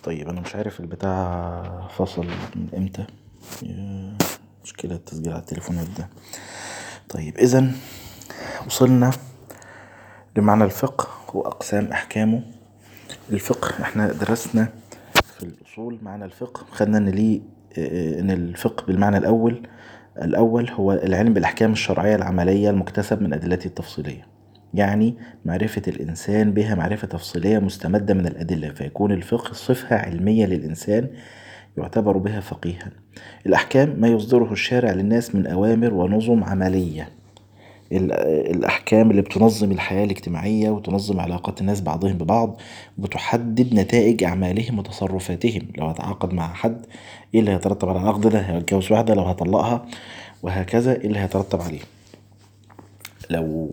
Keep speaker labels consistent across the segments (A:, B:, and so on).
A: طيب انا مش عارف البتاع فصل من امتى مشكلة التسجيل على التليفونات ده طيب اذا وصلنا لمعنى الفقه واقسام احكامه الفقه احنا درسنا في الاصول معنى الفقه خدنا ان ليه ان الفقه بالمعنى الاول الاول هو العلم بالاحكام الشرعية العملية المكتسب من ادلته التفصيلية يعني معرفة الانسان بها معرفة تفصيلية مستمدة من الادلة فيكون الفقه صفة علمية للانسان يعتبر بها فقيها الاحكام ما يصدره الشارع للناس من اوامر ونظم عملية الاحكام اللي بتنظم الحياة الاجتماعية وتنظم علاقات الناس بعضهم ببعض وبتحدد نتائج اعمالهم وتصرفاتهم لو هتعاقد مع حد ايه اللي هيترتب على العقد ده هيتجوز واحدة لو هيطلقها وهكذا ايه اللي هيترتب عليه لو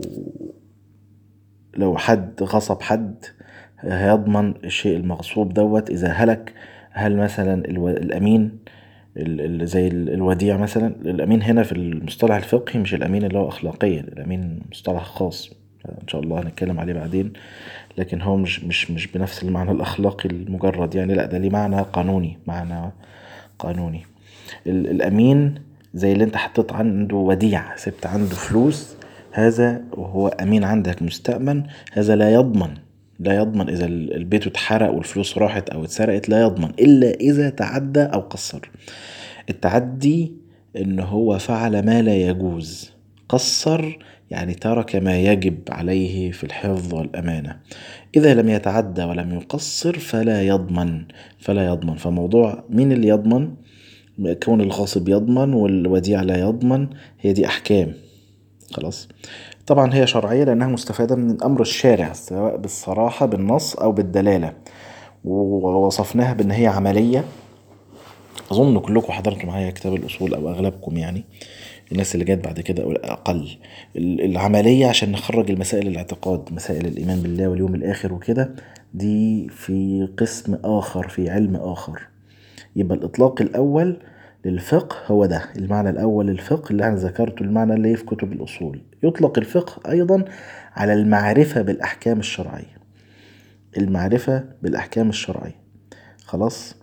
A: لو حد غصب حد هيضمن الشيء المغصوب دوت اذا هلك هل مثلا الامين زي الوديع مثلا الامين هنا في المصطلح الفقهي مش الامين اللي هو اخلاقيا الامين مصطلح خاص ان شاء الله هنتكلم عليه بعدين لكن هو مش مش مش بنفس المعنى الاخلاقي المجرد يعني لا ده ليه معنى قانوني معنى قانوني الامين زي اللي انت حطيت عنده وديعة سبت عنده فلوس هذا وهو امين عندك مستأمن هذا لا يضمن لا يضمن اذا البيت اتحرق والفلوس راحت او اتسرقت لا يضمن الا اذا تعدى او قصر التعدي ان هو فعل ما لا يجوز قصر يعني ترك ما يجب عليه في الحفظ والامانة اذا لم يتعدى ولم يقصر فلا يضمن فلا يضمن فموضوع مين اللي يضمن كون الغاصب يضمن والوديع لا يضمن هي دي احكام خلاص طبعا هي شرعية لانها مستفادة من امر الشارع سواء بالصراحة بالنص او بالدلالة ووصفناها بان هي عملية اظن كلكم حضرتوا معايا كتاب الاصول او اغلبكم يعني الناس اللي جت بعد كده او اقل العملية عشان نخرج المسائل الاعتقاد مسائل الايمان بالله واليوم الاخر وكده دي في قسم اخر في علم اخر يبقى الاطلاق الاول للفقه هو ده المعنى الاول للفقه اللي انا ذكرته المعنى اللي في كتب الاصول يطلق الفقه ايضا على المعرفة بالاحكام الشرعية المعرفة بالاحكام الشرعية خلاص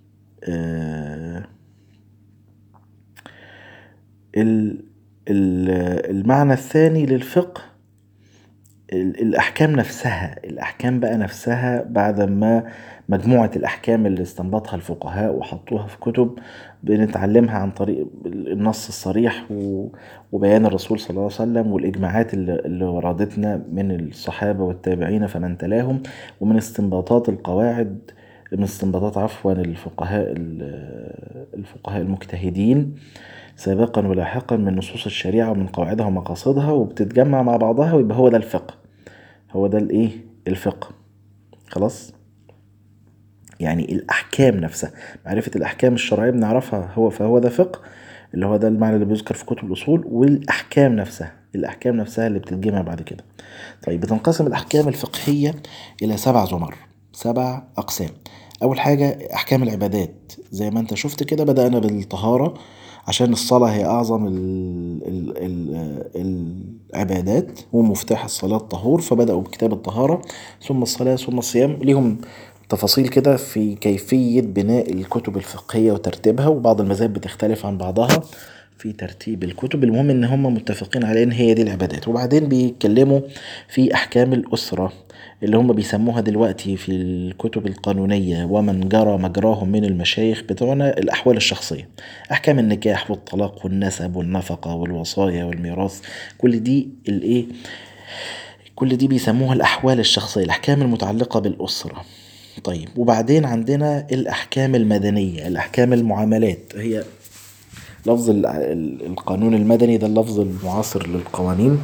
A: المعنى الثاني للفقه الاحكام نفسها الاحكام بقى نفسها بعد ما مجموعة الاحكام اللي استنبطها الفقهاء وحطوها في كتب بنتعلمها عن طريق النص الصريح وبيان الرسول صلى الله عليه وسلم والاجماعات اللي وردتنا من الصحابة والتابعين فمن تلاهم ومن استنباطات القواعد من استنباطات عفوا الفقهاء الفقهاء المجتهدين سابقا ولاحقا من نصوص الشريعة ومن قواعدها ومقاصدها وبتتجمع مع بعضها ويبقى هو ده الفقه هو ده الايه الفقه خلاص يعني الاحكام نفسها معرفة الاحكام الشرعية بنعرفها هو فهو ده فقه اللي هو ده المعنى اللي بيذكر في كتب الاصول والاحكام نفسها الاحكام نفسها اللي بتتجمع بعد كده طيب بتنقسم الاحكام الفقهية الى سبع زمر سبع اقسام اول حاجة احكام العبادات زي ما انت شفت كده بدأنا بالطهارة عشان الصلاة هي اعظم ال ال العبادات ومفتاح الصلاة الطهور فبدأوا بكتاب الطهارة ثم الصلاة ثم الصيام ليهم تفاصيل كده في كيفية بناء الكتب الفقهية وترتيبها وبعض المذاهب بتختلف عن بعضها في ترتيب الكتب المهم ان هم متفقين على ان هي دي العبادات وبعدين بيتكلموا في احكام الاسرة اللي هم بيسموها دلوقتي في الكتب القانونية ومن جرى مجراهم من المشايخ بتوعنا الاحوال الشخصية احكام النكاح والطلاق والنسب والنفقة والوصايا والميراث كل دي الايه كل دي بيسموها الاحوال الشخصية الاحكام المتعلقة بالاسرة طيب وبعدين عندنا الاحكام المدنية الاحكام المعاملات هي لفظ القانون المدني ده اللفظ المعاصر للقوانين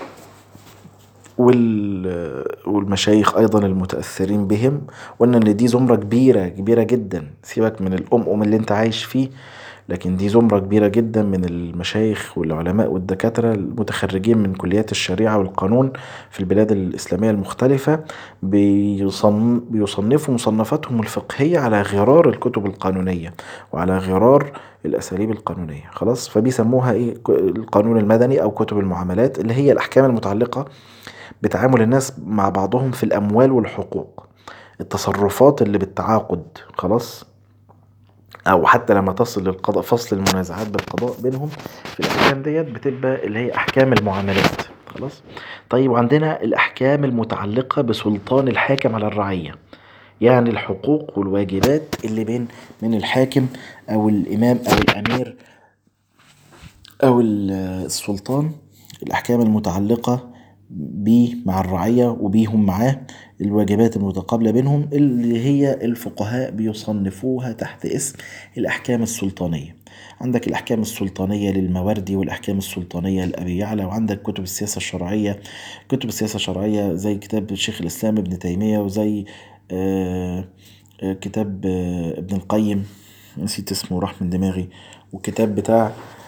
A: والمشايخ ايضا المتأثرين بهم قلنا ان دي زمرة كبيرة كبيرة جدا سيبك من الام اللي انت عايش فيه لكن دي زمرة كبيرة جدا من المشايخ والعلماء والدكاترة المتخرجين من كليات الشريعة والقانون في البلاد الإسلامية المختلفة بيصنفوا مصنفاتهم الفقهية على غرار الكتب القانونية وعلى غرار الأساليب القانونية خلاص فبيسموها إيه القانون المدني أو كتب المعاملات اللي هي الأحكام المتعلقة بتعامل الناس مع بعضهم في الأموال والحقوق التصرفات اللي بالتعاقد خلاص او حتى لما تصل للقضاء فصل المنازعات بالقضاء بينهم في الاحكام ديت بتبقى اللي هي احكام المعاملات خلاص طيب وعندنا الاحكام المتعلقة بسلطان الحاكم على الرعية يعني الحقوق والواجبات اللي بين من الحاكم او الامام او الامير او السلطان الاحكام المتعلقة بيه مع الرعية وبيهم معاه الواجبات المتقابلة بينهم اللي هي الفقهاء بيصنفوها تحت اسم الأحكام السلطانية عندك الأحكام السلطانية للمواردي والأحكام السلطانية لأبي يعلى وعندك كتب السياسة الشرعية كتب السياسة الشرعية زي كتاب الشيخ الإسلام ابن تيمية وزي آه، آه، كتاب آه، ابن القيم نسيت اسمه راح من دماغي والكتاب بتاع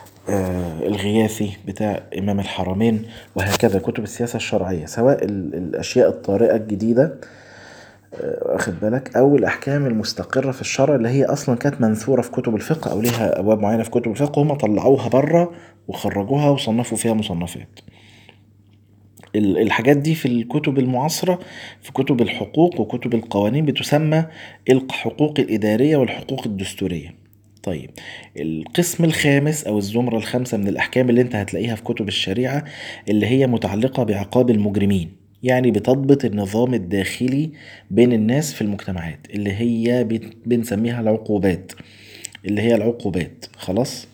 A: الغياثي بتاع إمام الحرمين وهكذا كتب السياسة الشرعية سواء الأشياء الطارئة الجديدة واخد بالك او الاحكام المستقره في الشرع اللي هي اصلا كانت منثوره في كتب الفقه او ليها ابواب معينه في كتب الفقه وهم طلعوها بره وخرجوها وصنفوا فيها مصنفات الحاجات دي في الكتب المعاصرة في كتب الحقوق وكتب القوانين بتسمى الحقوق الإدارية والحقوق الدستورية طيب القسم الخامس أو الزمرة الخامسة من الأحكام اللي أنت هتلاقيها في كتب الشريعة اللي هي متعلقة بعقاب المجرمين يعني بتضبط النظام الداخلي بين الناس في المجتمعات اللي هي بنسميها العقوبات اللي هي العقوبات خلاص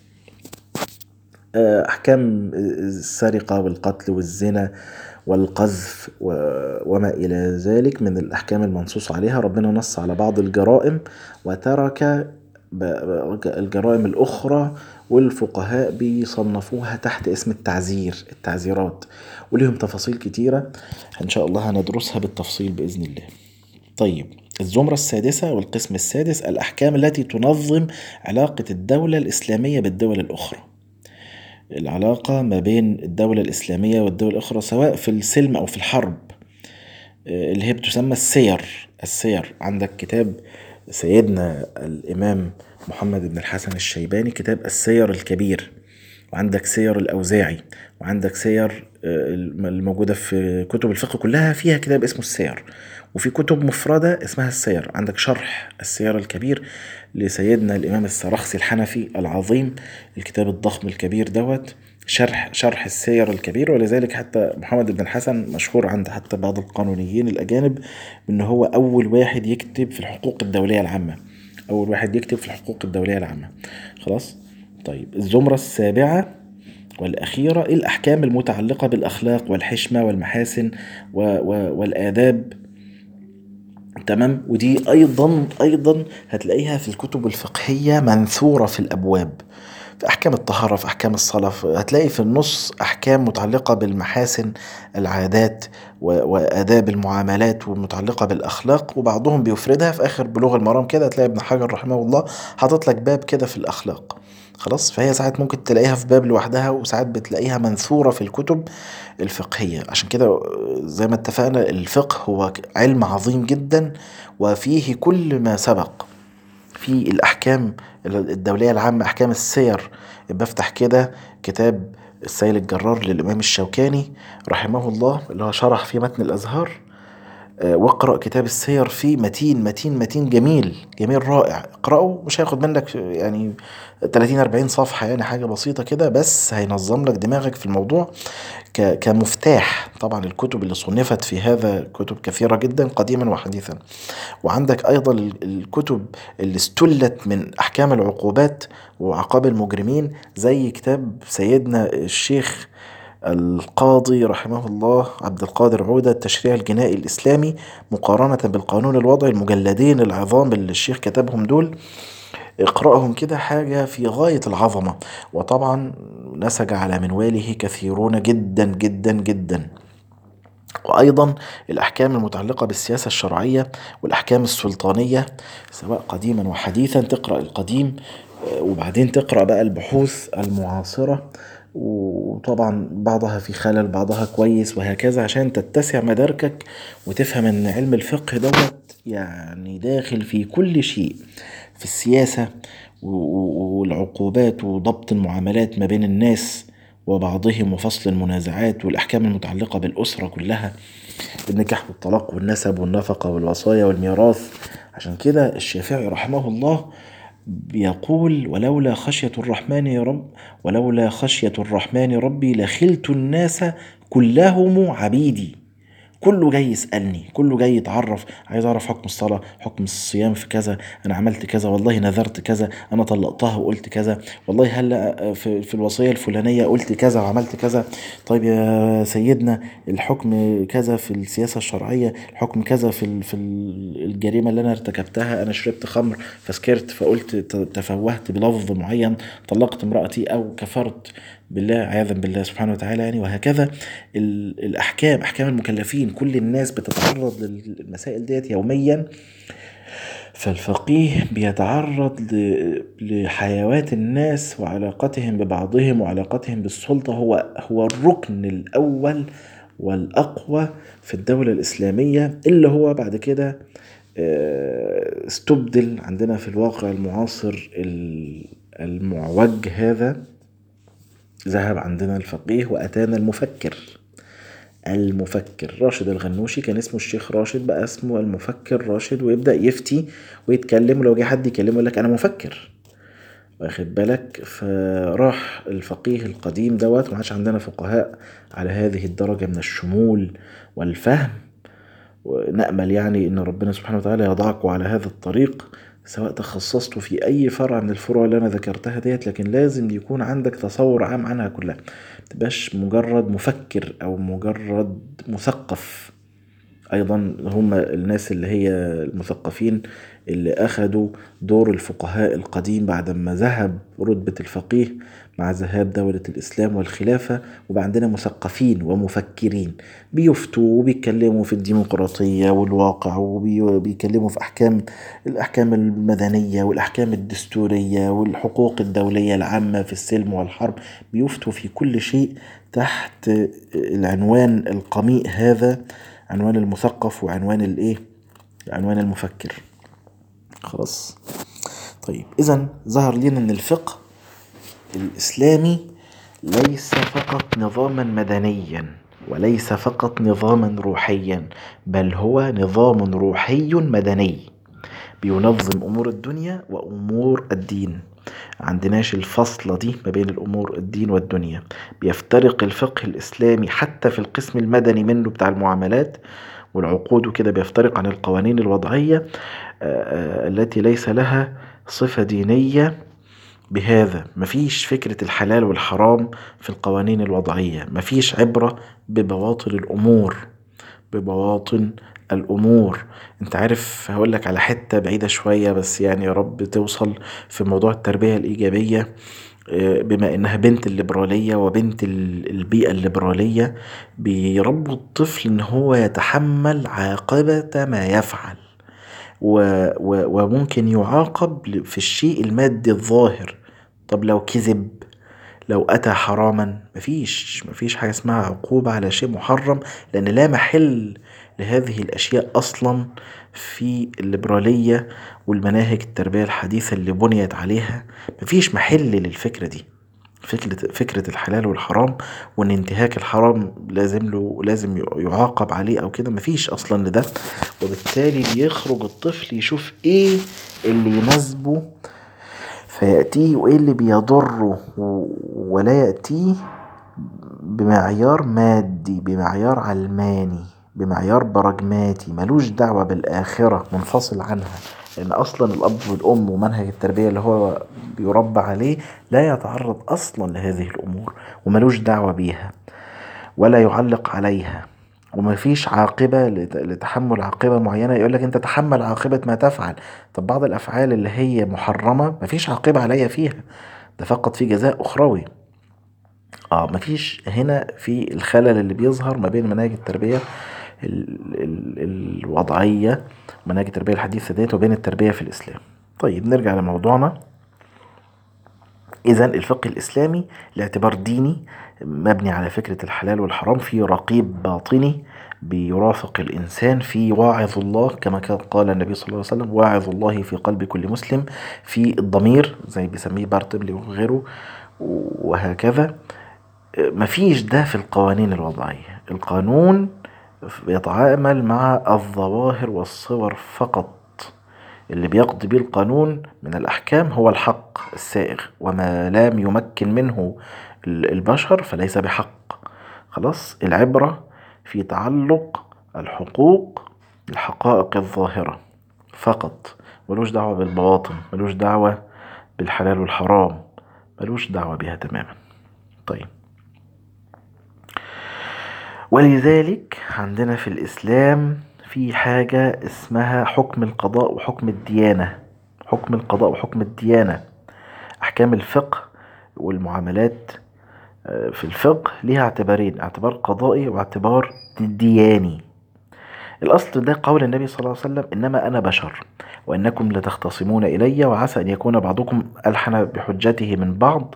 A: آه، أحكام السرقة والقتل والزنا والقذف وما إلى ذلك من الأحكام المنصوص عليها ربنا نص على بعض الجرائم وترك الجرائم الأخرى والفقهاء بيصنفوها تحت اسم التعزير التعزيرات وليهم تفاصيل كتيرة إن شاء الله هندرسها بالتفصيل بإذن الله طيب الزمرة السادسة والقسم السادس الأحكام التي تنظم علاقة الدولة الإسلامية بالدول الأخرى العلاقة ما بين الدولة الإسلامية والدول الأخرى سواء في السلم أو في الحرب آه، اللي هي بتسمى السير السير عندك كتاب سيدنا الإمام محمد بن الحسن الشيباني كتاب السير الكبير وعندك سير الأوزاعي وعندك سير آه، الموجودة في كتب الفقه كلها فيها كتاب اسمه السير وفي كتب مفردة اسمها السير عندك شرح السير الكبير لسيدنا الإمام السرخسي الحنفي العظيم الكتاب الضخم الكبير دوت شرح شرح السير الكبير ولذلك حتى محمد بن الحسن مشهور عند حتى بعض القانونيين الأجانب إن هو أول واحد يكتب في الحقوق الدولية العامة أول واحد يكتب في الحقوق الدولية العامة خلاص طيب الزمرة السابعة والأخيرة الأحكام المتعلقة بالأخلاق والحشمة والمحاسن و و والآداب تمام ودي أيضا أيضا هتلاقيها في الكتب الفقهية منثورة في الأبواب في أحكام الطهارة في أحكام الصلاة هتلاقي في النص أحكام متعلقة بالمحاسن العادات وآداب المعاملات والمتعلقة بالأخلاق وبعضهم بيفردها في آخر بلوغ المرام كده هتلاقي ابن حجر رحمه الله حاطط لك باب كده في الأخلاق خلاص فهي ساعات ممكن تلاقيها في باب لوحدها وساعات بتلاقيها منثورة في الكتب الفقهية عشان كده زي ما اتفقنا الفقه هو علم عظيم جدا وفيه كل ما سبق في الأحكام الدولية العامة أحكام السير بفتح كده كتاب السيل الجرار للإمام الشوكاني رحمه الله اللي هو شرح في متن الأزهار آه، واقرأ كتاب السير فيه متين متين متين جميل جميل رائع اقرأه مش هياخد منك يعني 30 40 صفحة يعني حاجة بسيطة كده بس هينظم لك دماغك في الموضوع كمفتاح طبعا الكتب اللي صنفت في هذا كتب كثيرة جدا قديما وحديثا وعندك أيضا الكتب اللي استلت من أحكام العقوبات وعقاب المجرمين زي كتاب سيدنا الشيخ القاضي رحمه الله عبد القادر عودة التشريع الجنائي الإسلامي مقارنة بالقانون الوضعي المجلدين العظام اللي الشيخ كتبهم دول اقرأهم كده حاجة في غاية العظمة وطبعا نسج على منواله كثيرون جدا جدا جدا وأيضا الأحكام المتعلقة بالسياسة الشرعية والأحكام السلطانية سواء قديما وحديثا تقرأ القديم آه، وبعدين تقرأ بقى البحوث المعاصرة وطبعا بعضها في خلل بعضها كويس وهكذا عشان تتسع مداركك وتفهم ان علم الفقه دوت يعني داخل في كل شيء في السياسة والعقوبات وضبط المعاملات ما بين الناس وبعضهم وفصل المنازعات والأحكام المتعلقة بالأسرة كلها النكاح والطلاق والنسب والنفقة والوصايا والميراث عشان كده الشافعي رحمه الله بيقول ولولا خشية الرحمن يا رب ولولا خشية الرحمن ربي لخلت الناس كلهم عبيدي كله جاي يسألني كله جاي يتعرف عايز أعرف حكم الصلاة حكم الصيام في كذا أنا عملت كذا والله نذرت كذا أنا طلقتها وقلت كذا والله هلا في, في الوصية الفلانية قلت كذا وعملت كذا طيب يا سيدنا الحكم كذا في السياسة الشرعية الحكم كذا في, في الجريمة اللي أنا ارتكبتها أنا شربت خمر فسكرت فقلت تفوهت بلفظ معين طلقت امرأتي أو كفرت بالله عياذا بالله سبحانه وتعالى يعني وهكذا الأحكام أحكام المكلفين كل الناس بتتعرض للمسائل ديت يوميا فالفقيه بيتعرض لحيوات الناس وعلاقتهم ببعضهم وعلاقتهم بالسلطة هو هو الركن الأول والأقوى في الدولة الإسلامية اللي هو بعد كده استبدل عندنا في الواقع المعاصر المعوج هذا ذهب عندنا الفقيه وأتانا المفكر المفكر راشد الغنوشي كان اسمه الشيخ راشد بقى اسمه المفكر راشد ويبدأ يفتي ويتكلم ولو جه حد يكلمه يقول لك أنا مفكر واخد بالك فراح الفقيه القديم دوت ما عادش عندنا فقهاء على هذه الدرجة من الشمول والفهم ونأمل يعني إن ربنا سبحانه وتعالى يضعكم على هذا الطريق سواء تخصصتوا في أي فرع من الفروع اللي أنا ذكرتها ديت لكن لازم يكون عندك تصور عام عنها كلها متبقاش مجرد مفكر أو مجرد مثقف أيضا هم الناس اللي هي المثقفين اللي أخدوا دور الفقهاء القديم بعدما ذهب رتبة الفقيه مع ذهاب دولة الإسلام والخلافة وبقى عندنا مثقفين ومفكرين بيفتوا وبيتكلموا في الديمقراطية والواقع وبيتكلموا في أحكام الأحكام المدنية والأحكام الدستورية والحقوق الدولية العامة في السلم والحرب بيفتوا في كل شيء تحت العنوان القميء هذا عنوان المثقف وعنوان الايه عنوان المفكر خلاص طيب اذا ظهر لنا ان الفقه الاسلامي ليس فقط نظاما مدنيا وليس فقط نظاما روحيا بل هو نظام روحي مدني بينظم امور الدنيا وامور الدين عندناش الفصلة دي ما بين الأمور الدين والدنيا بيفترق الفقه الإسلامي حتى في القسم المدني منه بتاع المعاملات والعقود وكده بيفترق عن القوانين الوضعية التي ليس لها صفة دينية بهذا مفيش فكرة الحلال والحرام في القوانين الوضعية مفيش عبرة ببواطن الأمور ببواطن الأمور انت عارف هقولك على حتة بعيدة شوية بس يعني يا رب توصل في موضوع التربية الإيجابية بما انها بنت الليبرالية وبنت البيئة الليبرالية بيربوا الطفل ان هو يتحمل عاقبة ما يفعل وممكن يعاقب في الشيء المادي الظاهر طب لو كذب لو أتى حراما مفيش مفيش حاجة اسمها عقوبة على شيء محرم لأن لا محل لهذه الأشياء أصلا في الليبرالية والمناهج التربية الحديثة اللي بنيت عليها مفيش محل للفكرة دي فكرة فكرة الحلال والحرام وإن انتهاك الحرام لازم له لازم يعاقب عليه أو كده مفيش أصلا لده وبالتالي بيخرج الطفل يشوف إيه اللي يناسبه فيأتيه وإيه اللي بيضره ولا يأتيه بمعيار مادي بمعيار علماني بمعيار براجماتي ملوش دعوة بالآخرة منفصل عنها لأن أصلا الأب والأم ومنهج التربية اللي هو بيربى عليه لا يتعرض أصلا لهذه الأمور وملوش دعوة بيها ولا يعلق عليها ومفيش عاقبة لتحمل عاقبة معينة يقولك أنت تحمل عاقبة ما تفعل طب بعض الأفعال اللي هي محرمة مفيش عاقبة عليا فيها ده فقط في جزاء أخروي اه مفيش هنا في الخلل اللي بيظهر ما بين مناهج التربية ال ال الوضعية مناهج التربية الحديثة ديت وبين التربية في الإسلام طيب نرجع لموضوعنا إذا الفقه الإسلامي لاعتبار ديني مبني على فكرة الحلال والحرام في رقيب باطني بيرافق الإنسان في واعظ الله كما كان قال النبي صلى الله عليه وسلم واعظ الله في قلب كل مسلم في الضمير زي بيسميه بارتبلي وغيره وهكذا مفيش ده في القوانين الوضعية القانون بيتعامل مع الظواهر والصور فقط اللي بيقضي به القانون من الأحكام هو الحق السائغ وما لم يمكن منه البشر فليس بحق خلاص العبرة في تعلق الحقوق الحقائق الظاهرة فقط ملوش دعوة بالبواطن ملوش دعوة بالحلال والحرام ملوش دعوة بها تماما طيب ولذلك عندنا في الإسلام في حاجة اسمها حكم القضاء وحكم الديانة حكم القضاء وحكم الديانة أحكام الفقه والمعاملات آه، في الفقه ليها اعتبارين اعتبار قضائي واعتبار دياني الأصل ده قول النبي صلى الله عليه وسلم إنما أنا بشر وإنكم لتختصمون إلي وعسى أن يكون بعضكم ألحن بحجته من بعض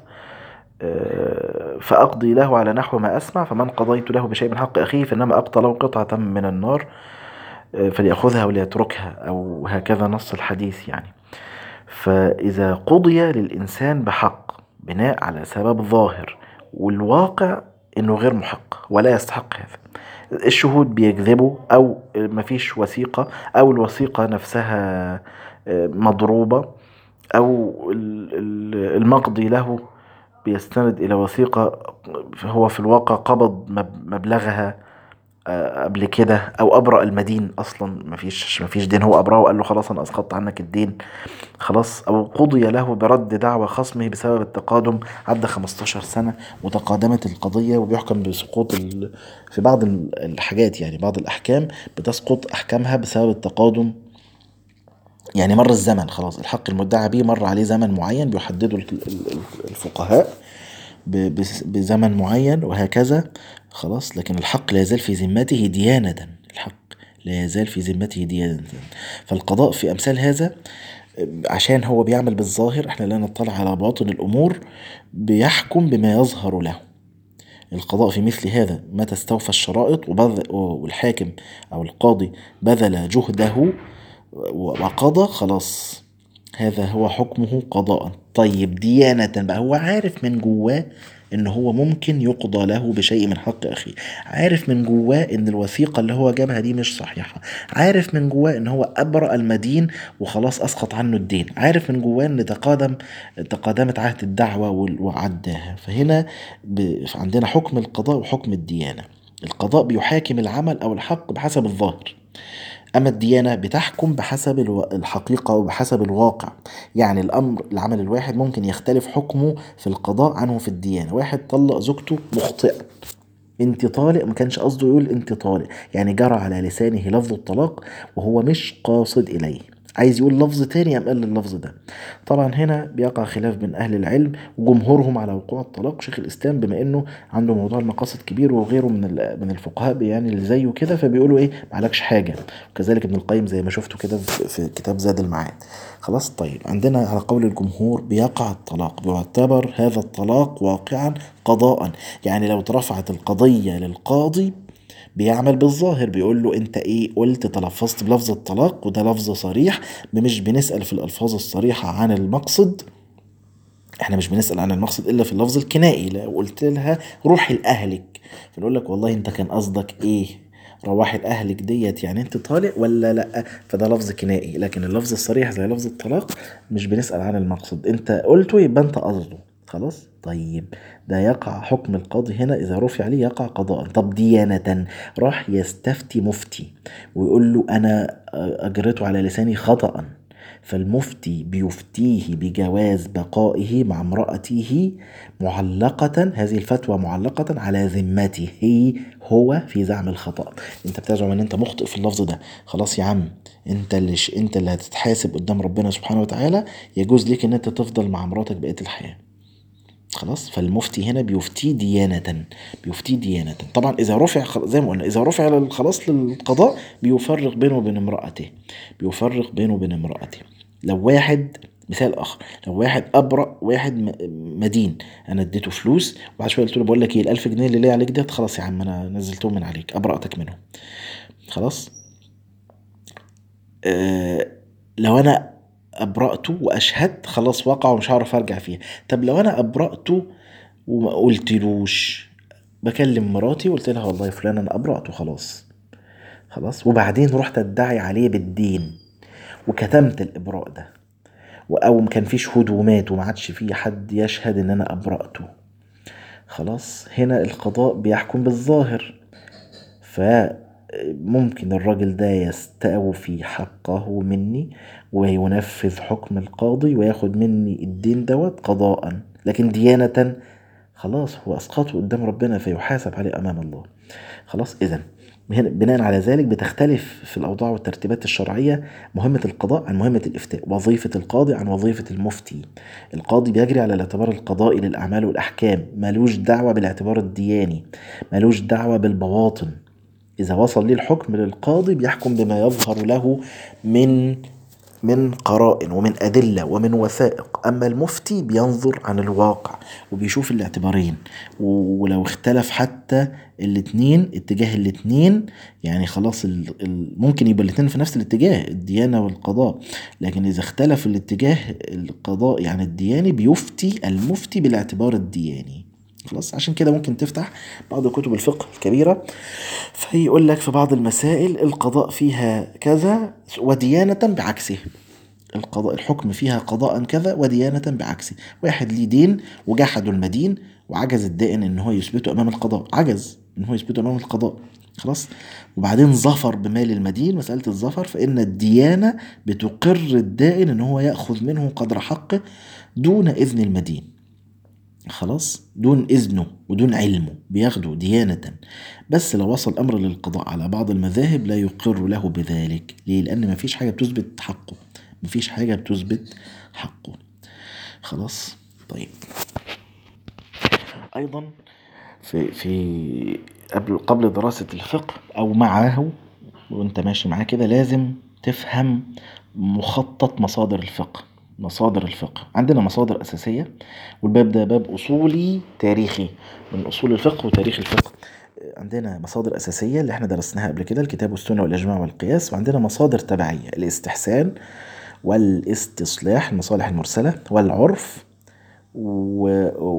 A: آه، فأقضي له على نحو ما أسمع فمن قضيت له بشيء من حق أخيه فإنما أقضى له قطعة من النار آه، فليأخذها وليتركها أو هكذا نص الحديث يعني فإذا قضي للإنسان بحق بناء على سبب ظاهر والواقع إنه غير محق ولا يستحق هذا الشهود بيكذبوا أو مفيش وثيقة أو الوثيقة نفسها آه، مضروبة أو المقضي له بيستند إلى وثيقة هو في الواقع قبض مبلغها آه، قبل كده او ابرأ المدين اصلا مفيش مفيش دين هو ابرأه وقال له خلاص انا اسقطت عنك الدين خلاص او قضي له برد دعوى خصمه بسبب التقادم عدى 15 سنة وتقادمت القضية وبيحكم بسقوط في بعض الحاجات يعني بعض الاحكام بتسقط احكامها بسبب التقادم يعني مر الزمن خلاص الحق المدعى به مر عليه زمن معين بيحدده الفقهاء بزمن معين وهكذا خلاص لكن الحق لا يزال في ذمته ديانة الحق لا يزال في ذمته ديانة فالقضاء في أمثال هذا عشان هو بيعمل بالظاهر احنا لا نطلع على باطن الأمور بيحكم بما يظهر له القضاء في مثل هذا متى استوفى الشرائط والحاكم أو القاضي بذل جهده وقضى خلاص هذا هو حكمه قضاء طيب ديانة بقى هو عارف من جواه ان هو ممكن يقضى له بشيء من حق اخيه عارف من جواه ان الوثيقه اللي هو جابها دي مش صحيحه عارف من جواه ان هو ابرأ المدين وخلاص اسقط عنه الدين عارف من جواه ان تقادم تقادمت عهد الدعوه وعداها فهنا عندنا حكم القضاء وحكم الديانه القضاء بيحاكم العمل او الحق بحسب الظاهر أما الديانة بتحكم بحسب الحقيقة وبحسب الواقع يعني الأمر العمل الواحد ممكن يختلف حكمه في القضاء عنه في الديانة واحد طلق زوجته مخطئا انت طالق ما كانش قصده يقول انت طالق يعني جرى على لسانه لفظ الطلاق وهو مش قاصد إليه عايز يقول لفظ تاني قام قال اللفظ ده طبعا هنا بيقع خلاف بين اهل العلم وجمهورهم على وقوع الطلاق شيخ الاسلام بما انه عنده موضوع المقاصد كبير وغيره من من الفقهاء يعني اللي زيه كده فبيقولوا ايه معلكش حاجه وكذلك ابن القيم زي ما شفتوا كده في كتاب زاد المعاد خلاص طيب عندنا على قول الجمهور بيقع الطلاق بيعتبر هذا الطلاق واقعا قضاء يعني لو اترفعت القضيه للقاضي بيعمل بالظاهر بيقول له انت ايه قلت تلفظت بلفظ الطلاق وده لفظ صريح مش بنسأل في الألفاظ الصريحة عن المقصد احنا مش بنسأل عن المقصد إلا في اللفظ الكنائي لو قلت لها روحي لأهلك فنقول لك والله انت كان قصدك ايه رواحي لأهلك ديت يعني انت طالق ولا لا فده لفظ كنائي لكن اللفظ الصريح زي لفظ الطلاق مش بنسأل عن المقصد انت قلته يبقى انت قصده خلاص طيب ده يقع حكم القاضي هنا إذا رفع عليه يقع قضاء طب ديانة راح يستفتي مفتي ويقول له أنا أجرته على لساني خطأ فالمفتي بيفتيه بجواز بقائه مع امرأته معلقة هذه الفتوى معلقة على ذمته هو في زعم الخطأ انت بتزعم ان انت مخطئ في اللفظ ده خلاص يا عم انت اللي انت اللي هتتحاسب قدام ربنا سبحانه وتعالى يجوز ليك ان انت تفضل مع مراتك بقية الحياة خلاص فالمفتي هنا بيفتي ديانة بيفتي ديانة طبعا إذا رفع زي ما قلنا إذا رفع خلاص للقضاء بيفرق بينه وبين امرأته بيفرق بينه وبين امرأته لو واحد مثال اخر لو واحد ابرأ واحد مدين انا اديته فلوس وبعد شويه قلت له بقول لك ايه ال1000 جنيه اللي ليا عليك ديت خلاص يا عم انا نزلتهم من عليك ابرأتك منهم خلاص آه لو انا أبرأته وأشهدت خلاص وقع ومش هعرف أرجع فيها طب لو أنا أبرأته وما قلتلوش بكلم مراتي وقلت لها والله فلان انا ابرأت وخلاص خلاص وبعدين رحت ادعي عليه بالدين وكتمت الابراء ده او كان في شهود ومات وما عادش في حد يشهد ان انا ابرأته خلاص هنا القضاء بيحكم بالظاهر فممكن الراجل ده يستوفي حقه مني وينفذ حكم القاضي وياخد مني الدين دوت قضاء لكن ديانة خلاص هو أسقطه قدام ربنا فيحاسب عليه أمام الله خلاص إذا بناء على ذلك بتختلف في الأوضاع والترتيبات الشرعية مهمة القضاء عن مهمة الإفتاء وظيفة القاضي عن وظيفة المفتي القاضي بيجري على الاعتبار القضائي للأعمال والأحكام ملوش دعوة بالاعتبار الدياني ملوش دعوة بالبواطن إذا وصل ليه الحكم للقاضي بيحكم بما يظهر له من من قرائن ومن أدلة ومن وثائق أما المفتي بينظر عن الواقع وبيشوف الاعتبارين ولو اختلف حتى الاتنين اتجاه الاتنين يعني خلاص ممكن يبقى الاتنين في نفس الاتجاه الديانة والقضاء لكن إذا اختلف الاتجاه القضاء يعني الدياني بيفتي المفتي بالاعتبار الدياني خلاص عشان كده ممكن تفتح بعض كتب الفقه الكبيرة فيقول لك في بعض المسائل القضاء فيها كذا وديانة بعكسه القضاء الحكم فيها قضاء كذا وديانة بعكسه واحد ليه دين وجحدوا المدين وعجز الدائن ان هو يثبته امام القضاء عجز ان هو يثبته امام القضاء خلاص وبعدين ظفر بمال المدين مسألة الظفر فإن الديانة بتقر الدائن ان هو يأخذ منه قدر حقه دون إذن المدين خلاص دون إذنه ودون علمه بياخده ديانة بس لو وصل الأمر للقضاء على بعض المذاهب لا يقر له بذلك ليه؟ لأن مفيش حاجة بتثبت حقه مفيش حاجة بتثبت حقه خلاص طيب أيضا في في قبل قبل دراسة الفقه أو معاه وأنت ماشي معاه كده لازم تفهم مخطط مصادر الفقه مصادر الفقه عندنا مصادر أساسية والباب ده باب أصولي تاريخي من أصول الفقه وتاريخ الفقه عندنا مصادر أساسية اللي احنا درسناها قبل كده الكتاب والسنة والإجماع والقياس وعندنا مصادر تبعية الاستحسان والاستصلاح المصالح المرسلة والعرف و...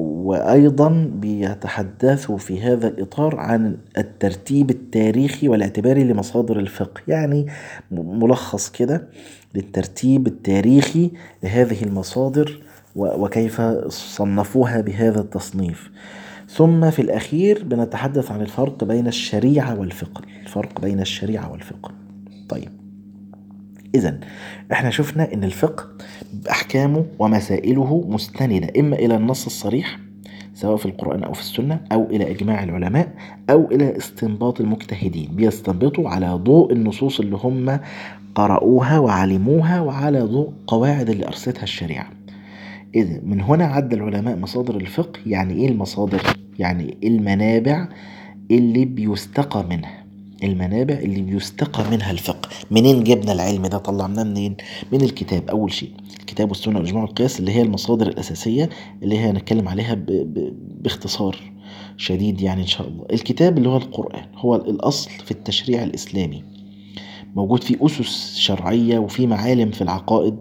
A: وأيضا بيتحدثوا في هذا الإطار عن الترتيب التاريخي والاعتباري لمصادر الفقه يعني ملخص كده للترتيب التاريخي لهذه المصادر وكيف صنفوها بهذا التصنيف ثم في الأخير بنتحدث عن الفرق بين الشريعة والفقه الفرق بين الشريعة والفقه طيب إذا احنا شفنا ان الفقه بأحكامه ومسائله مستندة إما إلى النص الصريح سواء في القرآن أو في السنة أو إلى إجماع العلماء أو إلى استنباط المجتهدين بيستنبطوا على ضوء النصوص اللي هم قرأوها وعلموها وعلى ضوء قواعد اللي أرستها الشريعة إذا من هنا عد العلماء مصادر الفقه يعني إيه المصادر؟ يعني المنابع اللي بيستقى منها المنابع اللي بيستقى منها الفقه منين جبنا العلم ده طلعناه منين من الكتاب اول شيء الكتاب والسنه والاجماع والقياس اللي هي المصادر الاساسيه اللي هي هنتكلم عليها ب... ب... باختصار شديد يعني ان شاء الله الكتاب اللي هو القران هو الاصل في التشريع الاسلامي موجود فيه اسس شرعيه وفي معالم في العقائد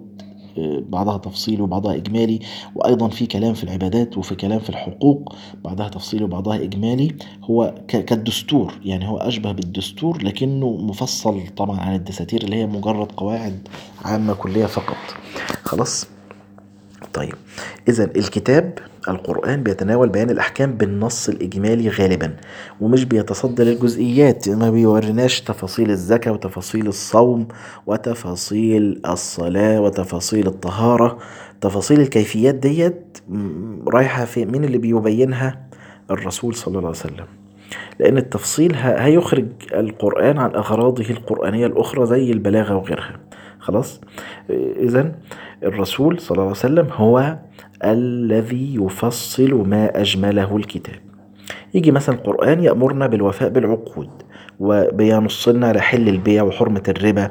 A: بعضها تفصيلي وبعضها إجمالي وأيضا في كلام في العبادات وفي كلام في الحقوق بعضها تفصيلي وبعضها إجمالي هو كالدستور يعني هو أشبه بالدستور لكنه مفصل طبعا عن الدساتير اللي هي مجرد قواعد عامة كلية فقط خلاص طيب إذا الكتاب القرآن بيتناول بيان الأحكام بالنص الإجمالي غالبا ومش بيتصدى للجزئيات ما بيوريناش تفاصيل الزكاة وتفاصيل الصوم وتفاصيل الصلاة وتفاصيل الطهارة تفاصيل الكيفيات ديت رايحة في مين اللي بيبينها الرسول صلى الله عليه وسلم لأن التفصيل هيخرج القرآن عن أغراضه القرآنية الأخرى زي البلاغة وغيرها خلاص إذا الرسول صلى الله عليه وسلم هو الذي يفصل ما أجمله الكتاب يجي مثلا القرآن يأمرنا بالوفاء بالعقود وبينص لنا على حل البيع وحرمة الربا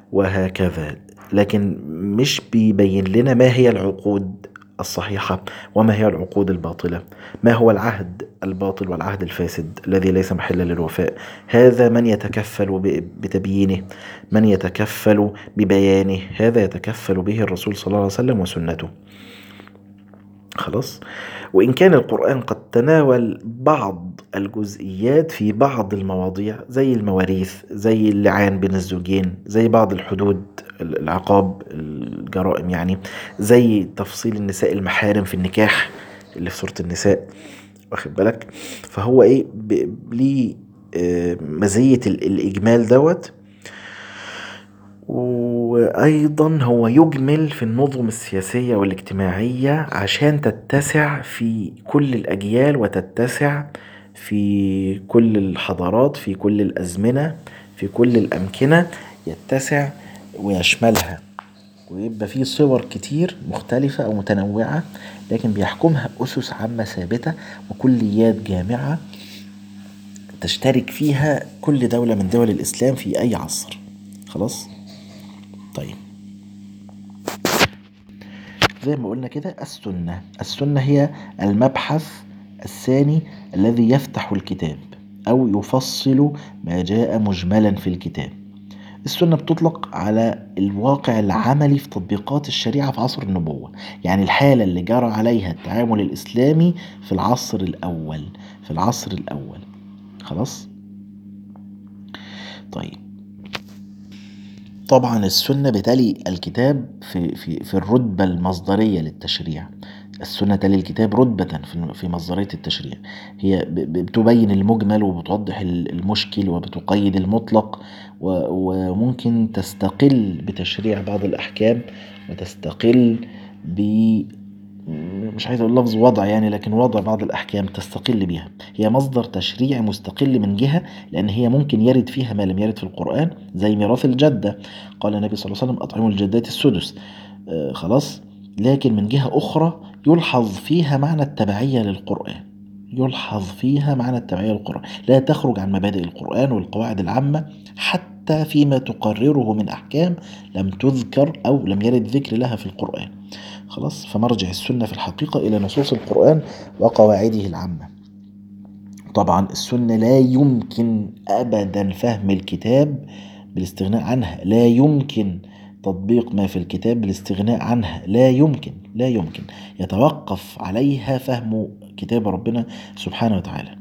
A: وهكذا لكن مش بيبين لنا ما هي العقود الصحيحة وما هي العقود الباطلة ما هو العهد الباطل والعهد الفاسد الذي ليس محلا للوفاء هذا من يتكفل بتبيينه من يتكفل ببيانه هذا يتكفل به الرسول صلى الله عليه وسلم وسنته خلاص وإن كان القرآن قد تناول بعض الجزئيات في بعض المواضيع زي المواريث زي اللعان بين الزوجين زي بعض الحدود العقاب الجرائم يعني زي تفصيل النساء المحارم في النكاح اللي في سورة النساء واخد بالك فهو ايه ليه آه، مزية الإجمال دوت وأيضا هو يجمل في النظم السياسية والاجتماعية عشان تتسع في كل الأجيال وتتسع في كل الحضارات في كل الأزمنة في كل الأمكنة يتسع ويشملها ويبقى فيه صور كتير مختلفة أو متنوعة لكن بيحكمها أسس عامة ثابتة وكليات جامعة تشترك فيها كل دولة من دول الإسلام في أي عصر خلاص طيب زي ما قلنا كده السنة السنة هي المبحث الثاني الذي يفتح الكتاب أو يفصل ما جاء مجملا في الكتاب السنة بتطلق على الواقع العملي في تطبيقات الشريعة في عصر النبوة يعني الحالة اللي جرى عليها التعامل الإسلامي في العصر الأول في العصر الأول خلاص طيب طبعا السنة بتلي الكتاب في, في, في الرتبة المصدرية للتشريع السنة تلي الكتاب رتبة في مصدرية التشريع هي بتبين المجمل وبتوضح المشكل وبتقيد المطلق وممكن تستقل بتشريع بعض الأحكام وتستقل ب مش عايز اقول لفظ وضع يعني لكن وضع بعض الاحكام تستقل بها هي مصدر تشريعي مستقل من جهه لان هي ممكن يرد فيها ما لم يرد في القران زي ميراث الجده قال النبي صلى الله عليه وسلم اطعموا الجدات السدس آه خلاص لكن من جهه اخرى يلحظ فيها معنى التبعيه للقران يلحظ فيها معنى التبعيه للقران لا تخرج عن مبادئ القران والقواعد العامه حتى فيما تقرره من احكام لم تذكر او لم يرد ذكر لها في القران خلاص فمرجع السنة في الحقيقة إلى نصوص القرآن وقواعده العامة طبعا السنة لا يمكن أبدا فهم الكتاب بالاستغناء عنها لا يمكن تطبيق ما في الكتاب بالاستغناء عنها لا يمكن لا يمكن يتوقف عليها فهم كتاب ربنا سبحانه وتعالى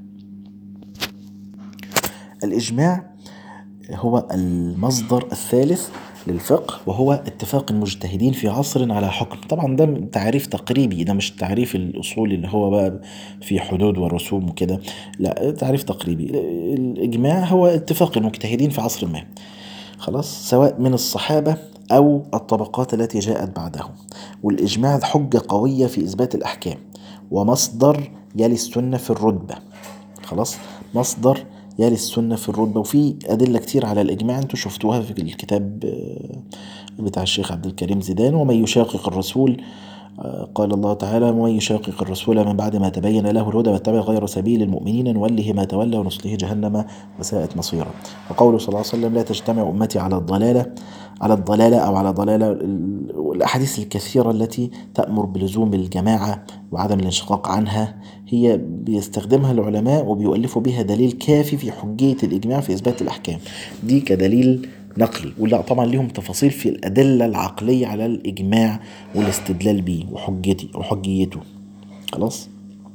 A: الإجماع هو المصدر الثالث للفقه وهو اتفاق المجتهدين في عصر على حكم طبعا ده تعريف تقريبي ده مش تعريف الأصول اللي هو بقى في حدود ورسوم وكده لا تعريف تقريبي الإجماع هو اتفاق المجتهدين في عصر ما خلاص سواء من الصحابة أو الطبقات التي جاءت بعدهم والإجماع حجة قوية في إثبات الأحكام ومصدر يلي السنة في الرتبة خلاص مصدر يا للسنة في الرتبة وفي أدلة كتير على الإجماع أنتوا شفتوها في الكتاب آه، بتاع الشيخ عبد الكريم زيدان ومن يشاقق الرسول آه، قال الله تعالى ومن يشاقق الرسول من بعد ما تبين له الهدى واتبع غير سبيل المؤمنين نوله ما تولى ونصله جهنم وساءت مصيرا وقوله صلى الله عليه وسلم لا تجتمع أمتي على الضلالة على الضلالة أو على ضلالة الأحاديث الكثيرة التي تأمر بلزوم الجماعة وعدم الانشقاق عنها هي بيستخدمها العلماء وبيؤلفوا بها دليل كافي في حجية الإجماع في إثبات الأحكام دي كدليل نقلي ولا طبعا ليهم تفاصيل في الأدلة العقلية على الإجماع والاستدلال به وحجتي وحجيته خلاص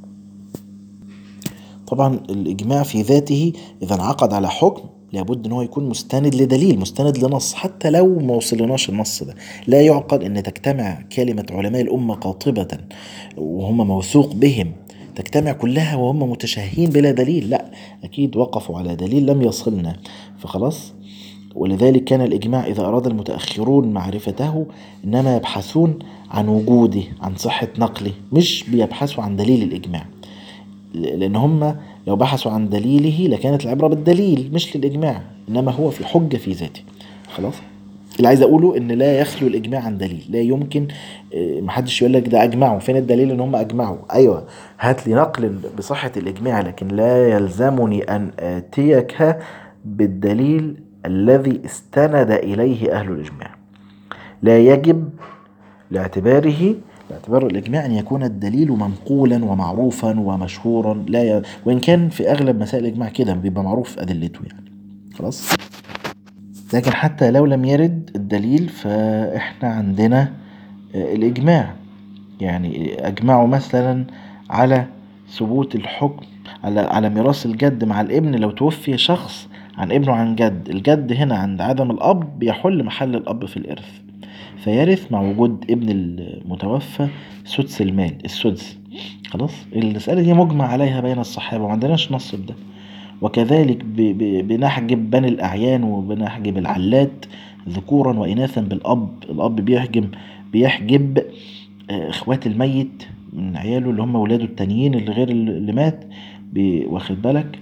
A: طبعا الإجماع في ذاته إذا انعقد على حكم لابد ان هو يكون مستند لدليل مستند لنص حتى لو ما وصلناش النص ده لا يعقل ان تجتمع كلمة علماء الأمة قاطبة وهم موثوق بهم تجتمع كلها وهم متشهين بلا دليل لا أكيد وقفوا على دليل لم يصلنا فخلاص ولذلك كان الإجماع إذا أراد المتأخرون معرفته إنما يبحثون عن وجوده عن صحة نقله مش بيبحثوا عن دليل الإجماع لأن هم لو بحثوا عن دليله لكانت العبرة بالدليل مش للإجماع إنما هو في حجة في ذاته خلاص اللي عايز اقوله ان لا يخلو الاجماع عن دليل لا يمكن آه، محدش يقول لك ده اجمعوا فين الدليل ان هم اجمعوا ايوه هات لي نقل بصحه الاجماع لكن لا يلزمني ان اتيك بالدليل الذي استند اليه اهل الاجماع لا يجب لاعتباره باعتبار الإجماع أن يكون الدليل منقولا ومعروفا ومشهورا لا ي... وإن كان في أغلب مسائل الإجماع كده بيبقى معروف أدلته يعني خلاص لكن حتى لو لم يرد الدليل فإحنا عندنا آه، الإجماع يعني أجمعوا مثلا على ثبوت الحكم على على ميراث الجد مع الابن لو توفي شخص عن ابنه عن جد الجد هنا عند عدم الأب بيحل محل الأب في الإرث فيرث مع وجود ابن المتوفى سدس المال السدس خلاص المسألة دي مجمع عليها بين الصحابة وما عندناش نص بده وكذلك بنحجب بني الأعيان وبنحجب العلات ذكورا وإناثا بالأب الأب بيحجب بيحجب إخوات الميت من عياله اللي هم ولاده التانيين اللي غير اللي مات واخد بالك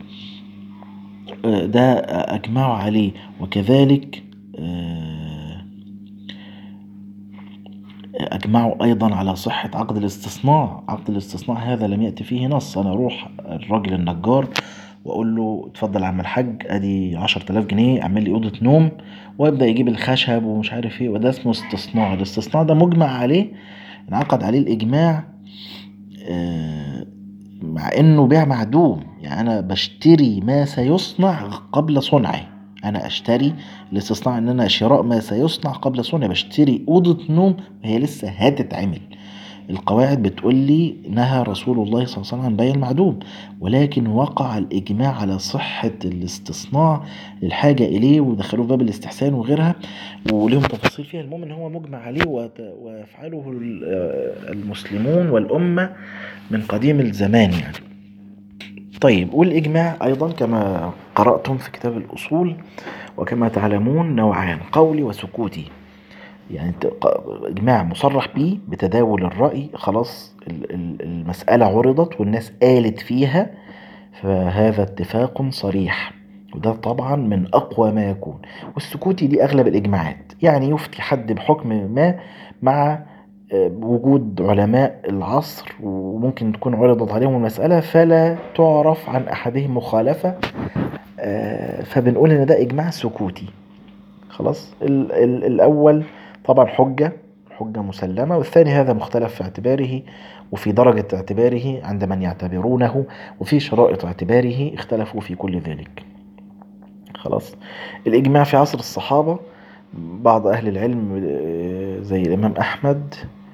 A: ده أجمعوا عليه وكذلك أجمعوا أيضا على صحة عقد الاستصناع عقد الاستصناع هذا لم يأتي فيه نص أنا أروح الراجل النجار وأقول له اتفضل يا عم الحاج أدي عشر تلاف جنيه اعمل لي أوضة نوم ويبدأ يجيب الخشب ومش عارف إيه وده اسمه استصناع الاستصناع ده مجمع عليه انعقد عليه الإجماع مع إنه بيع معدوم يعني أنا بشتري ما سيصنع قبل صنعه أنا أشتري الاستصناع إن أنا شراء ما سيصنع قبل صنعه بشتري أوضة نوم وهي لسه هتتعمل القواعد بتقول لي نهى رسول الله صلى الله عليه وسلم عن بيع المعدوم ولكن وقع الإجماع على صحة الاستصناع للحاجة إليه ودخلوه في باب الاستحسان وغيرها وليهم تفاصيل فيها المهم إن هو مجمع عليه ويفعله المسلمون والأمة من قديم الزمان يعني طيب والإجماع أيضا كما قرأتم في كتاب الأصول وكما تعلمون نوعان قولي وسكوتي يعني إجماع مصرح به بتداول الرأي خلاص المسألة عرضت والناس قالت فيها فهذا اتفاق صريح وده طبعا من أقوى ما يكون والسكوتي دي أغلب الإجماعات يعني يفتي حد بحكم ما مع وجود علماء العصر وممكن تكون عرضت عليهم المسألة فلا تعرف عن أحدهم مخالفة فبنقول إن ده إجماع سكوتي خلاص الأول طبعا حجة حجة مسلمة والثاني هذا مختلف في اعتباره وفي درجة اعتباره عند من يعتبرونه وفي شرائط اعتباره اختلفوا في كل ذلك خلاص الإجماع في عصر الصحابة بعض أهل العلم زي الإمام أحمد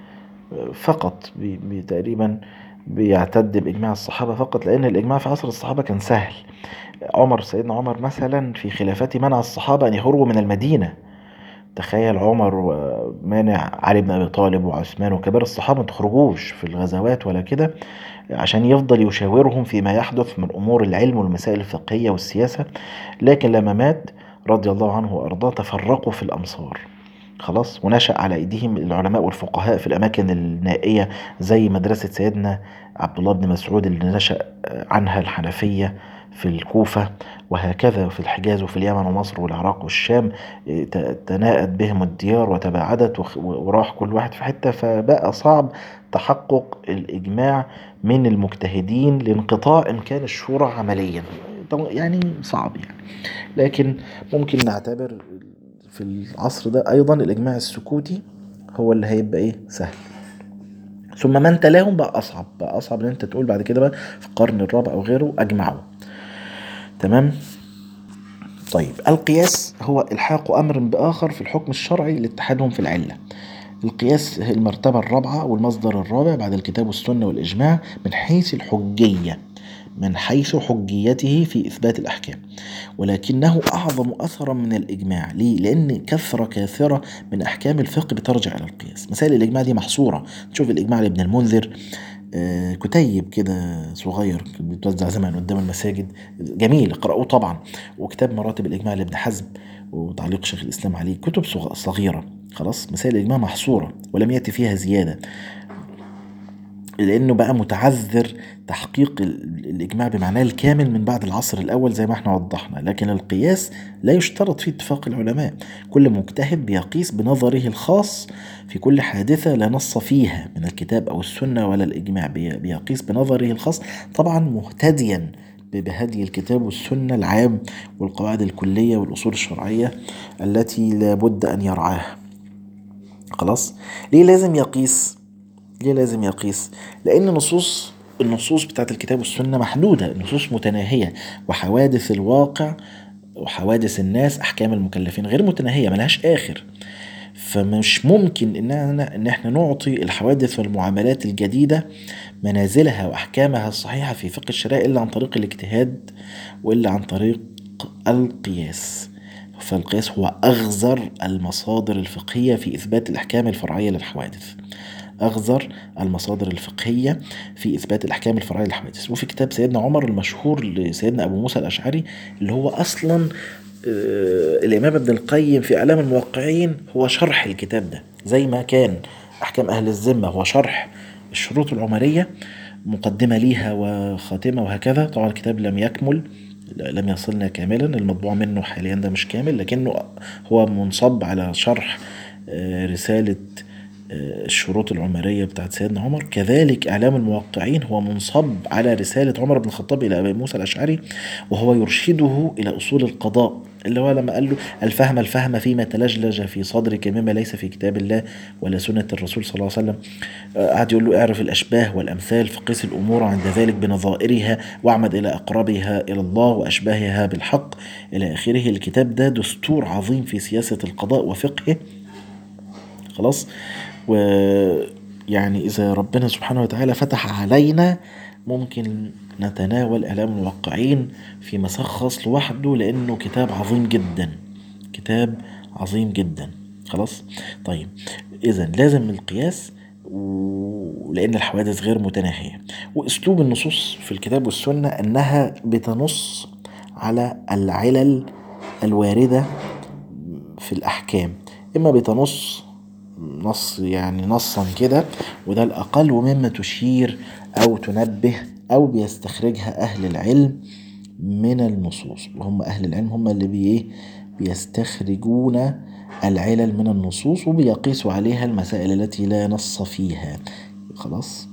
A: فقط تقريبا بيعتد بإجماع الصحابة فقط لأن الإجماع في عصر الصحابة كان سهل عمر سيدنا عمر مثلا في خلافته منع الصحابة أن يخرجوا من المدينة تخيل عمر مانع علي بن ابي طالب وعثمان وكبار الصحابه ما تخرجوش في الغزوات ولا كده عشان يفضل يشاورهم فيما يحدث من امور العلم والمسائل الفقهيه والسياسه لكن لما مات رضي الله عنه وارضاه تفرقوا في الامصار خلاص ونشأ على ايديهم العلماء والفقهاء في الاماكن النائيه زي مدرسه سيدنا عبد الله بن مسعود اللي نشأ عنها الحنفيه في الكوفة وهكذا في الحجاز وفي اليمن ومصر والعراق والشام تناءت بهم الديار وتباعدت وراح كل واحد في حتة فبقى صعب تحقق الإجماع من المجتهدين لانقطاع إمكان الشورى عمليا يعني صعب يعني لكن ممكن نعتبر في العصر ده أيضا الإجماع السكوتي هو اللي هيبقى إيه سهل ثم من تلاهم بقى أصعب بقى أصعب إن أنت تقول بعد كده بقى في القرن الرابع أو غيره أجمعوا تمام طيب القياس هو الحاق امر باخر في الحكم الشرعي لاتحادهم في العله القياس المرتبه الرابعه والمصدر الرابع بعد الكتاب والسنه والاجماع من حيث الحجيه من حيث حجيته في اثبات الاحكام ولكنه اعظم اثرا من الاجماع ليه لان كثره كاثره من احكام الفقه بترجع الى القياس مسائل الاجماع دي محصوره تشوف الاجماع لابن المنذر آه كتيب كده صغير بيتوزع زمان قدام المساجد جميل اقرأوه طبعا وكتاب مراتب الإجماع لابن حزم وتعليق شيخ الإسلام عليه كتب صغيرة خلاص مسائل الإجماع محصورة ولم يأتي فيها زيادة لأنه بقى متعذر تحقيق الإجماع بمعناه الكامل من بعد العصر الأول زي ما احنا وضحنا لكن القياس لا يشترط فيه اتفاق العلماء كل مجتهد بيقيس بنظره الخاص في كل حادثة لا نص فيها من الكتاب أو السنة ولا الإجماع بيقيس بنظره الخاص طبعا مهتديا بهدي الكتاب والسنة العام والقواعد الكلية والأصول الشرعية التي لابد أن يرعاها خلاص ليه لازم يقيس ليه لازم يقيس لأن نصوص النصوص بتاعت الكتاب والسنة محدودة النصوص متناهية وحوادث الواقع وحوادث الناس أحكام المكلفين غير متناهية ملهاش آخر فمش ممكن إننا إن إحنا نعطي الحوادث والمعاملات الجديدة منازلها وأحكامها الصحيحة في فقه الشرائع إلا عن طريق الاجتهاد وإلا عن طريق القياس فالقياس هو أغزر المصادر الفقهية في إثبات الأحكام الفرعية للحوادث أغزر المصادر الفقهية في إثبات الأحكام الفرعية للحوادث وفي كتاب سيدنا عمر المشهور لسيدنا أبو موسى الأشعري اللي هو أصلا آه، الإمام ابن القيم في إعلام الموقعين هو شرح الكتاب ده زي ما كان أحكام أهل الذمة هو شرح الشروط العمرية مقدمة ليها وخاتمة وهكذا طبعا الكتاب لم يكمل لم يصلنا كاملا المطبوع منه حاليا ده مش كامل لكنه هو منصب على شرح آه، رسالة آه، الشروط العمرية بتاعت سيدنا عمر كذلك إعلام الموقعين هو منصب على رسالة عمر بن الخطاب إلى أبي موسى الأشعري وهو يرشده إلى أصول القضاء اللي هو لما قال له الفهم الفهم فيما تلجلج في صدرك مما ليس في كتاب الله ولا سنة الرسول صلى الله عليه وسلم آه، قعد يقول له اعرف الأشباه والأمثال فقس الأمور عند ذلك بنظائرها واعمد إلى أقربها إلى الله وأشباهها بالحق إلى آخره الكتاب ده دستور عظيم في سياسة القضاء وفقهه خلاص ويعني إذا ربنا سبحانه وتعالى فتح علينا ممكن نتناول إعلام الموقعين في مساق خاص لوحده لأنه كتاب عظيم جدا كتاب عظيم جدا خلاص طيب إذا لازم القياس لأن الحوادث غير متناهية وأسلوب النصوص في الكتاب والسنة أنها بتنص على العلل الواردة في الأحكام إما بتنص نص يعني نصا كده وده الأقل ومما تشير أو تنبه أو بيستخرجها أهل العلم من النصوص وهم أهل العلم هم اللي بي إيه؟ بيستخرجون العلل من النصوص وبيقيسوا عليها المسائل التي لا نص فيها خلاص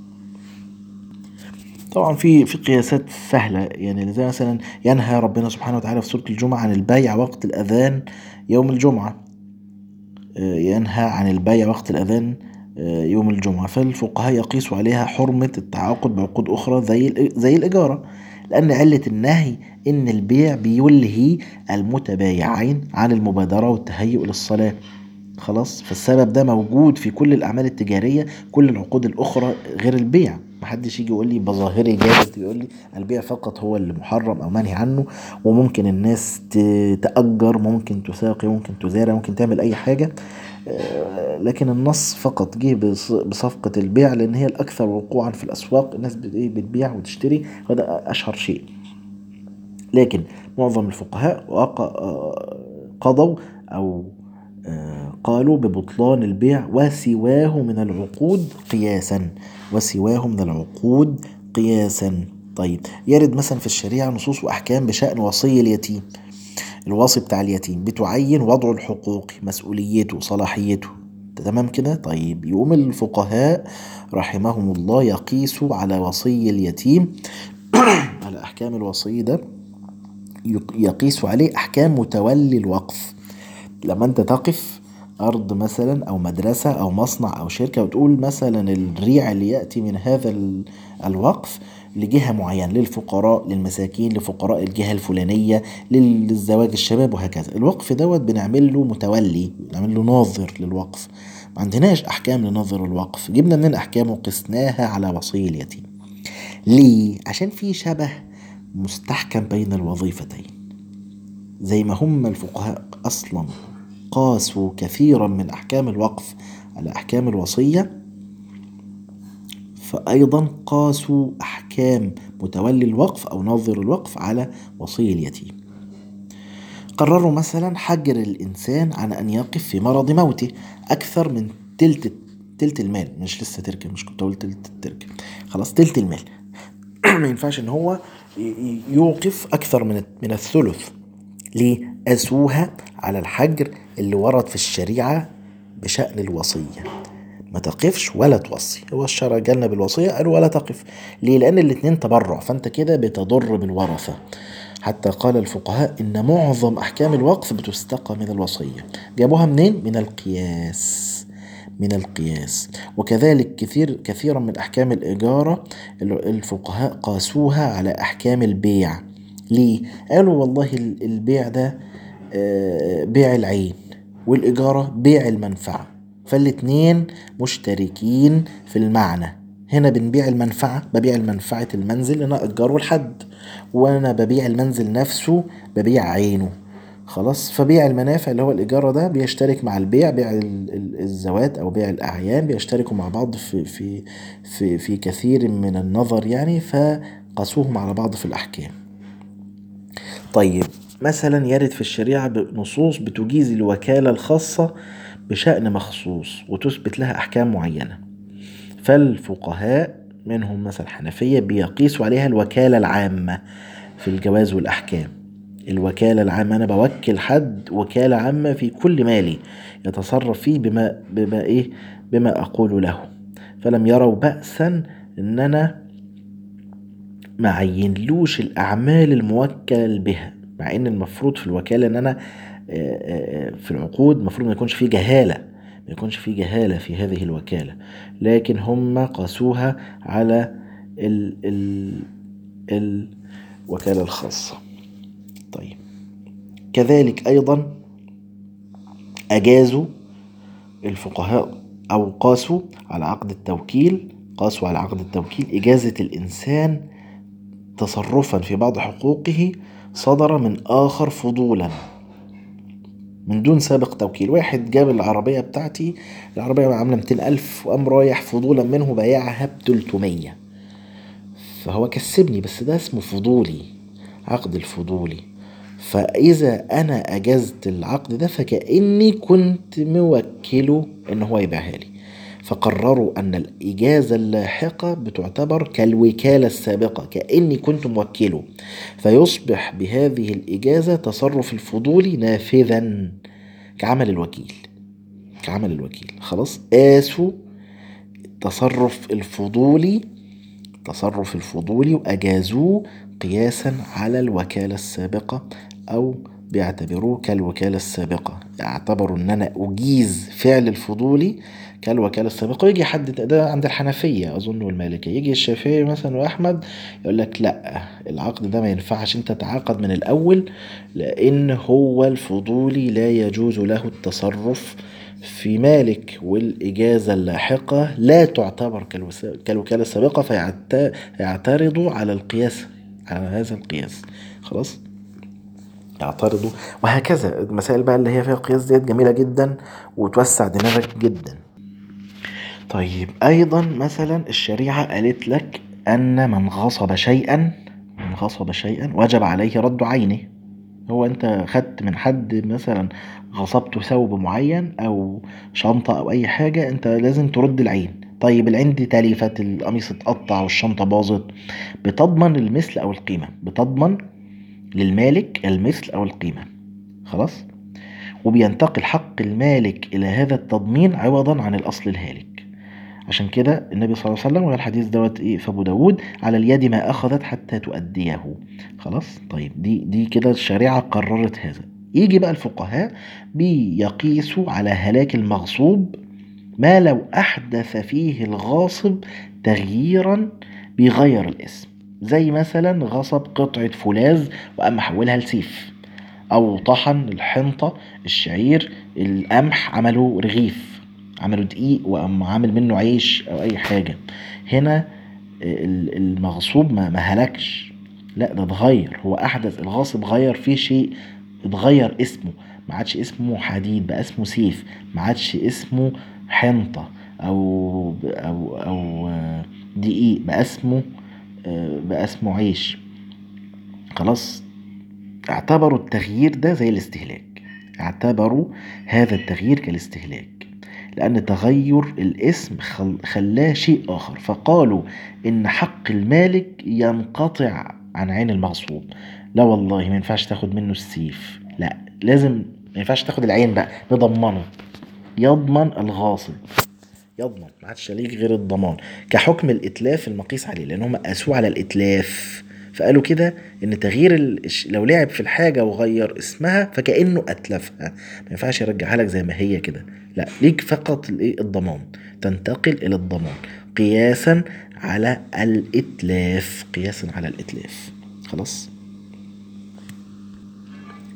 A: طبعا في في قياسات سهلة يعني زي مثلا ينهى ربنا سبحانه وتعالى في سورة الجمعة عن البيع وقت الأذان يوم الجمعة آه، ينهى عن البيع وقت الأذان آه، يوم الجمعة فالفقهاء يقيسوا عليها حرمة التعاقد بعقود أخرى زي زي الإجارة لأن علة النهي إن البيع بيلهي المتبايعين عن المبادرة والتهيؤ للصلاة خلاص فالسبب ده موجود في كل الأعمال التجارية كل العقود الأخرى غير البيع محدش يجي يقول لي بظاهري جاهز يقول لي البيع فقط هو اللي محرم او منهي عنه وممكن الناس تأجر ممكن تساقي ممكن تزارع ممكن تعمل اي حاجة آه، لكن النص فقط جه بصفقة البيع لان هي الاكثر وقوعا في الاسواق الناس إيه، بتبيع وتشتري وده اشهر شيء لكن معظم الفقهاء آه، قضوا او آه، قالوا ببطلان البيع وسواه من العقود قياسا وسواه من العقود قياسا طيب يرد مثلا في الشريعة نصوص وأحكام بشأن وصي اليتيم الوصي بتاع اليتيم بتعين وضع الحقوق مسؤوليته صلاحيته تمام كده طيب يقوم الفقهاء رحمهم الله يقيسوا على وصي اليتيم على أحكام الوصي ده يقيسوا عليه أحكام متولي الوقف لما أنت تقف أرض مثلا أو مدرسة أو مصنع أو شركة وتقول مثلا الريع اللي يأتي من هذا الوقف لجهة معينة للفقراء للمساكين لفقراء الجهة الفلانية للزواج الشباب وهكذا الوقف دوت بنعمل له متولي بنعمل له ناظر للوقف ما عندناش أحكام لناظر الوقف جبنا من الأحكام وقسناها على وصي اليتيم ليه؟ عشان في شبه مستحكم بين الوظيفتين زي ما هم الفقهاء أصلا قاسوا كثيرا من أحكام الوقف على أحكام الوصية فأيضا قاسوا أحكام متولي الوقف أو ناظر الوقف على وصي اليتيم قرروا مثلا حجر الإنسان عن أن يقف في مرض موته أكثر من تلت تلت المال مش لسه تركه مش كنت أقول تلت التركه خلاص تلت المال ما ينفعش إن هو يوقف أكثر من من الثلث ليه؟ قاسوها على الحجر اللي ورد في الشريعة بشأن الوصية ما تقفش ولا توصي هو الشرع جالنا بالوصية قال ولا تقف ليه لأن الاتنين تبرع فأنت كده بتضر بالورثة حتى قال الفقهاء إن معظم أحكام الوقف بتستقى من الوصية جابوها منين؟ من القياس من القياس وكذلك كثير كثيرا من أحكام الإجارة الفقهاء قاسوها على أحكام البيع ليه؟ قالوا والله البيع ده آه، بيع العين والإجارة بيع المنفعة فالاتنين مشتركين في المعنى هنا بنبيع المنفعة ببيع المنفعة المنزل أنا أجره لحد وأنا ببيع المنزل نفسه ببيع عينه خلاص فبيع المنافع اللي هو الإيجار ده بيشترك مع البيع بيع الزوات أو بيع الأعيان بيشتركوا مع بعض في في في في كثير من النظر يعني فقاسوهم على بعض في الأحكام. طيب مثلا يرد في الشريعة نصوص بتجيز الوكالة الخاصة بشأن مخصوص وتثبت لها أحكام معينة فالفقهاء منهم مثلا الحنفية بيقيسوا عليها الوكالة العامة في الجواز والأحكام الوكالة العامة أنا بوكل حد وكالة عامة في كل مالي يتصرف فيه بما بما إيه بما أقول له فلم يروا بأسا إن أنا ما عينلوش الأعمال الموكل بها مع إن المفروض في الوكالة إن أنا في العقود المفروض ما يكونش فيه جهالة ما يكونش فيه جهالة في هذه الوكالة لكن هم قاسوها على ال ال الوكالة الخاصة طيب كذلك أيضا أجازوا الفقهاء أو قاسوا على عقد التوكيل قاسوا على عقد التوكيل إجازة الإنسان تصرفا في بعض حقوقه صدر من آخر فضولا من دون سابق توكيل واحد جاب العربية بتاعتي العربية عاملة 200 ألف وقام رايح فضولا منه بايعها ب 300 فهو كسبني بس ده اسمه فضولي عقد الفضولي فإذا أنا أجزت العقد ده فكأني كنت موكله إن هو يبيعها لي فقرروا أن الإجازة اللاحقة بتعتبر كالوكالة السابقة كأني كنت موكله فيصبح بهذه الإجازة تصرف الفضولي نافذا كعمل الوكيل كعمل الوكيل خلاص قاسوا التصرف الفضولي تصرف الفضولي وأجازوه قياسا على الوكالة السابقة أو بيعتبروه كالوكالة السابقة يعتبروا ان انا اجيز فعل الفضولي كالوكالة السابقة ويجي حد ده عند الحنفية اظن والمالكية يجي الشافعي مثلا واحمد يقول لك لا العقد ده ما ينفعش انت تتعاقد من الاول لان هو الفضولي لا يجوز له التصرف في مالك والإجازة اللاحقة لا تعتبر كالوكالة السابقة فيعترضوا على القياس على هذا القياس خلاص يعترضوا وهكذا المسائل بقى اللي هي فيها قياس ديت جميلة جدا وتوسع دماغك جدا طيب أيضا مثلا الشريعة قالت لك أن من غصب شيئا من غصب شيئا وجب عليه رد عينه هو أنت خدت من حد مثلا غصبته ثوب معين أو شنطة أو أي حاجة أنت لازم ترد العين طيب العين دي تلفت القميص اتقطع والشنطة باظت بتضمن المثل أو القيمة بتضمن للمالك المثل أو القيمة خلاص وبينتقل حق المالك إلى هذا التضمين عوضا عن الأصل الهالك عشان كده النبي صلى الله عليه وسلم والحديث دوت ايه في ابو داود على اليد ما اخذت حتى تؤديه خلاص طيب دي دي كده الشريعه قررت هذا يجي بقى الفقهاء بيقيسوا على هلاك المغصوب ما لو احدث فيه الغاصب تغييرا بيغير الاسم زي مثلا غصب قطعة فولاذ وقام محولها لسيف أو طحن الحنطة الشعير القمح عملوا رغيف عملوا دقيق وقام عامل منه عيش أو أي حاجة هنا المغصوب ما هلكش لا ده اتغير هو أحدث الغاصب غير فيه شيء اتغير اسمه ما عادش اسمه حديد بقى اسمه سيف ما عادش اسمه حنطة أو أو أو دقيق بقى اسمه بقى اسمه عيش خلاص اعتبروا التغيير ده زي الاستهلاك اعتبروا هذا التغيير كالاستهلاك لأن تغير الاسم خلاه شيء آخر فقالوا إن حق المالك ينقطع عن عين المغصوب لا والله ما ينفعش تاخد منه السيف لا لازم ما ينفعش تاخد العين بقى نضمنه يضمن الغاصب يضمن ما عادش ليك غير الضمان كحكم الاتلاف المقيس عليه لان هم قاسوه على الاتلاف فقالوا كده ان تغيير ال... لو لعب في الحاجه وغير اسمها فكانه اتلفها ما ينفعش يرجعها لك زي ما هي كده لا ليك فقط الايه الضمان تنتقل الى الضمان قياسا على الاتلاف قياسا على الاتلاف خلاص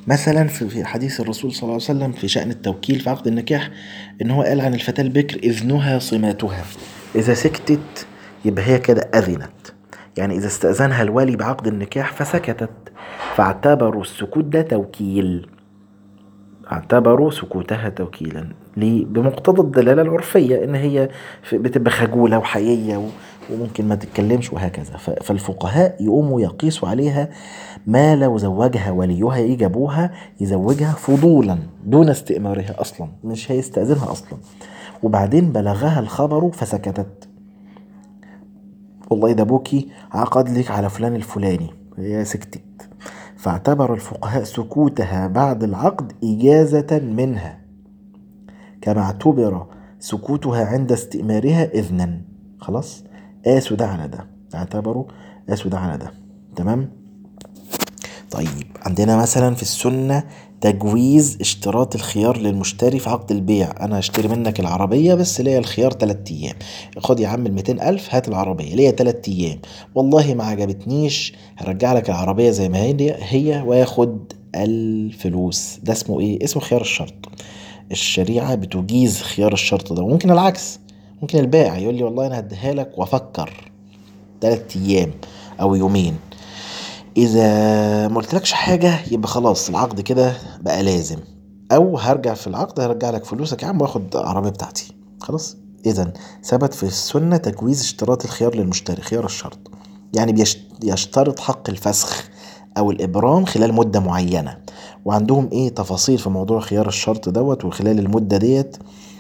A: مثلا في حديث الرسول صلى الله عليه وسلم في شأن التوكيل في عقد النكاح ان هو قال عن الفتاة البكر اذنها صماتها اذا سكتت يبقى هي كده اذنت يعني اذا استأذنها الولي بعقد النكاح فسكتت فاعتبروا السكوت ده توكيل اعتبروا سكوتها توكيلا ليه؟ بمقتضى الدلالة العرفية إن هي بتبقى خجولة وحيية وممكن ما تتكلمش وهكذا فالفقهاء يقوموا يقيسوا عليها ما لو زوجها وليها يجي ابوها يزوجها فضولا دون استئمارها اصلا مش هيستأذنها اصلا وبعدين بلغها الخبر فسكتت والله ده ابوكي عقد لك على فلان الفلاني هي سكتت فاعتبر الفقهاء سكوتها بعد العقد إجازة منها كما اعتبر سكوتها عند استئمارها إذنا خلاص قاسوا ده على ده اعتبروا قاسوا ده على ده تمام طيب عندنا مثلا في السنة تجويز اشتراط الخيار للمشتري في عقد البيع انا هشتري منك العربية بس ليا الخيار تلات ايام خد يا عم الميتين الف هات العربية ليا تلات ايام والله ما عجبتنيش هرجع لك العربية زي ما هي هي واخد الفلوس ده اسمه ايه اسمه خيار الشرط الشريعة بتجيز خيار الشرط ده وممكن العكس ممكن البائع يقول لي والله انا هديها لك وافكر تلات ايام او يومين اذا ما قلتلكش حاجه يبقى خلاص العقد كده بقى لازم او هرجع في العقد هرجع لك فلوسك يا عم واخد العربيه بتاعتي خلاص اذا ثبت في السنه تجويز اشتراط الخيار للمشتري خيار الشرط يعني بيشترط حق الفسخ او الابرام خلال مده معينه وعندهم ايه تفاصيل في موضوع خيار الشرط دوت وخلال المده ديت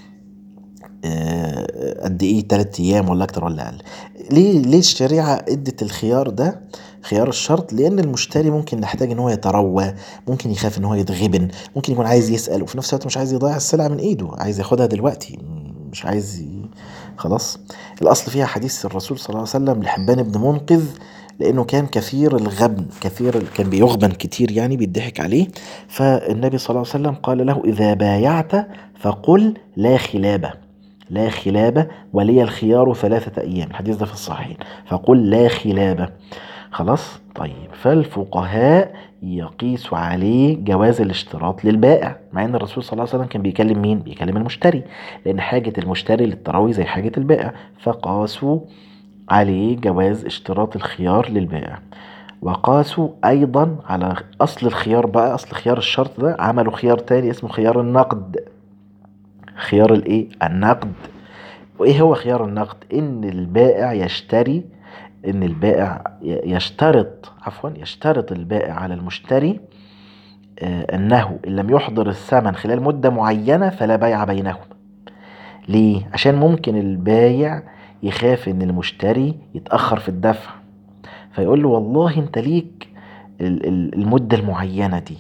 A: آه، قد ايه تلات ايام ولا اكتر ولا اقل ليه ليه الشريعه ادت الخيار ده خيار الشرط لان المشتري ممكن يحتاج ان هو يتروى ممكن يخاف ان هو يتغبن ممكن يكون عايز يسال وفي نفس الوقت مش عايز يضيع السلعه من ايده عايز ياخدها دلوقتي مش عايز ي... خلاص الاصل فيها حديث الرسول صلى الله عليه وسلم لحبان بن منقذ لانه كان كثير الغبن كثير كان بيغبن كتير يعني بيضحك عليه فالنبي صلى الله عليه وسلم قال له اذا بايعت فقل لا خلابه لا خلابة ولي الخيار ثلاثة أيام الحديث ده في الصحيحين فقل لا خلابة خلاص طيب فالفقهاء يقيس عليه جواز الاشتراط للبائع مع ان الرسول صلى الله عليه وسلم كان بيكلم مين بيكلم المشتري لان حاجة المشتري للتراوي زي حاجة البائع فقاسوا عليه جواز اشتراط الخيار للبائع وقاسوا ايضا على اصل الخيار بقى اصل خيار الشرط ده عملوا خيار تاني اسمه خيار النقد خيار الايه النقد وايه هو خيار النقد ان البائع يشتري ان البائع يشترط عفوا يشترط البائع على المشتري آه، انه ان لم يحضر الثمن خلال مده معينه فلا بيع بينهم ليه عشان ممكن البايع يخاف ان المشتري يتاخر في الدفع فيقول له والله انت ليك المده المعينه دي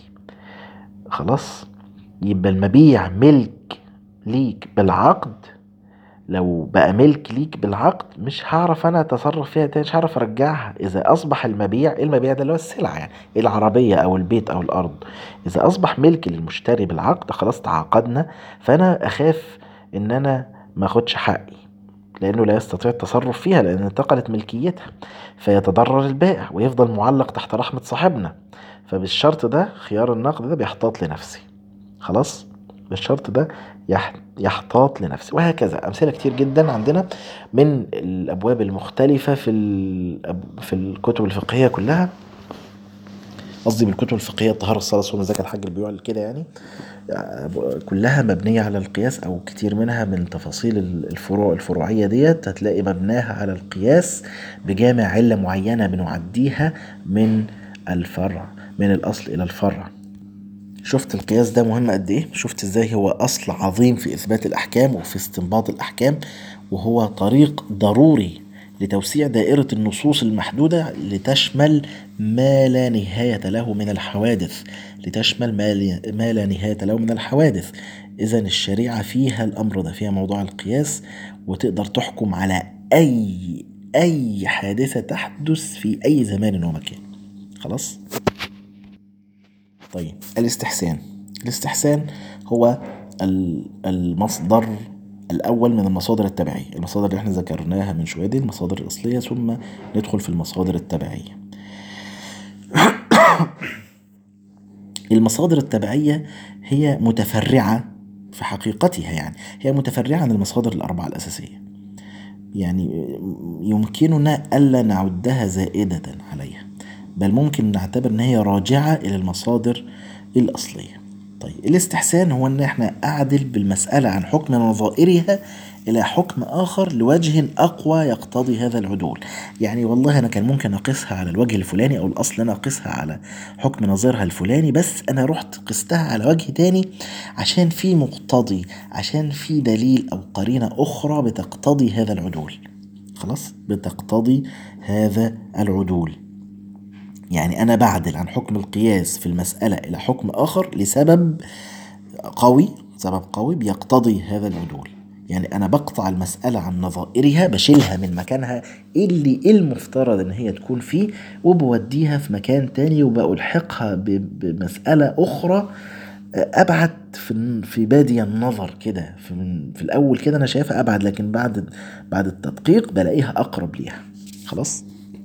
A: خلاص يبقى المبيع ملك ليك بالعقد لو بقى ملك ليك بالعقد مش هعرف انا اتصرف فيها تاني مش هعرف ارجعها اذا اصبح المبيع ايه المبيع ده اللي هو السلعه يعني العربيه او البيت او الارض اذا اصبح ملك للمشتري بالعقد خلاص تعاقدنا فانا اخاف ان انا ما اخدش حقي لانه لا يستطيع التصرف فيها لان انتقلت ملكيتها فيتضرر البائع ويفضل معلق تحت رحمه صاحبنا فبالشرط ده خيار النقد ده بيحتاط لنفسي خلاص بالشرط ده يحتاط لنفسه وهكذا أمثلة كتير جدا عندنا من الأبواب المختلفة في في الكتب الفقهية كلها قصدي بالكتب الفقهية الطهارة الصلاة الصوم الزكاة الحج البيوع كده يعني كلها مبنية على القياس أو كتير منها من تفاصيل الفروع الفروعية ديت هتلاقي مبناها على القياس بجامع علة معينة بنعديها من الفرع من الأصل إلى الفرع شفت القياس ده مهم قد ايه شفت ازاي هو اصل عظيم في اثبات الاحكام وفي استنباط الاحكام وهو طريق ضروري لتوسيع دائرة النصوص المحدودة لتشمل ما لا نهاية له من الحوادث لتشمل ما لا نهاية له من الحوادث إذا الشريعة فيها الأمر ده فيها موضوع القياس وتقدر تحكم على أي أي حادثة تحدث في أي زمان ومكان خلاص؟ طيب الاستحسان الاستحسان هو المصدر الأول من المصادر التبعية المصادر اللي احنا ذكرناها من شوية دي المصادر الأصلية ثم ندخل في المصادر التبعية المصادر التبعية هي متفرعة في حقيقتها يعني هي متفرعة عن المصادر الأربعة الأساسية يعني يمكننا ألا نعدها زائدة عليها بل ممكن نعتبر ان هي راجعة الى المصادر الاصلية طيب الاستحسان هو ان احنا اعدل بالمسألة عن حكم نظائرها الى حكم اخر لوجه اقوى يقتضي هذا العدول يعني والله انا كان ممكن اقيسها على الوجه الفلاني او الاصل انا اقيسها على حكم نظيرها الفلاني بس انا رحت قستها على وجه تاني عشان في مقتضي عشان في دليل او قرينة اخرى بتقتضي هذا العدول خلاص بتقتضي هذا العدول يعني أنا بعدل عن حكم القياس في المسألة إلى حكم آخر لسبب قوي سبب قوي بيقتضي هذا العدول يعني أنا بقطع المسألة عن نظائرها بشيلها من مكانها اللي المفترض إن هي تكون فيه وبوديها في مكان تاني وبألحقها بمسألة أخرى أبعد في في بادي النظر كده في, في الأول كده أنا شايفها أبعد لكن بعد بعد التدقيق بلاقيها أقرب ليها خلاص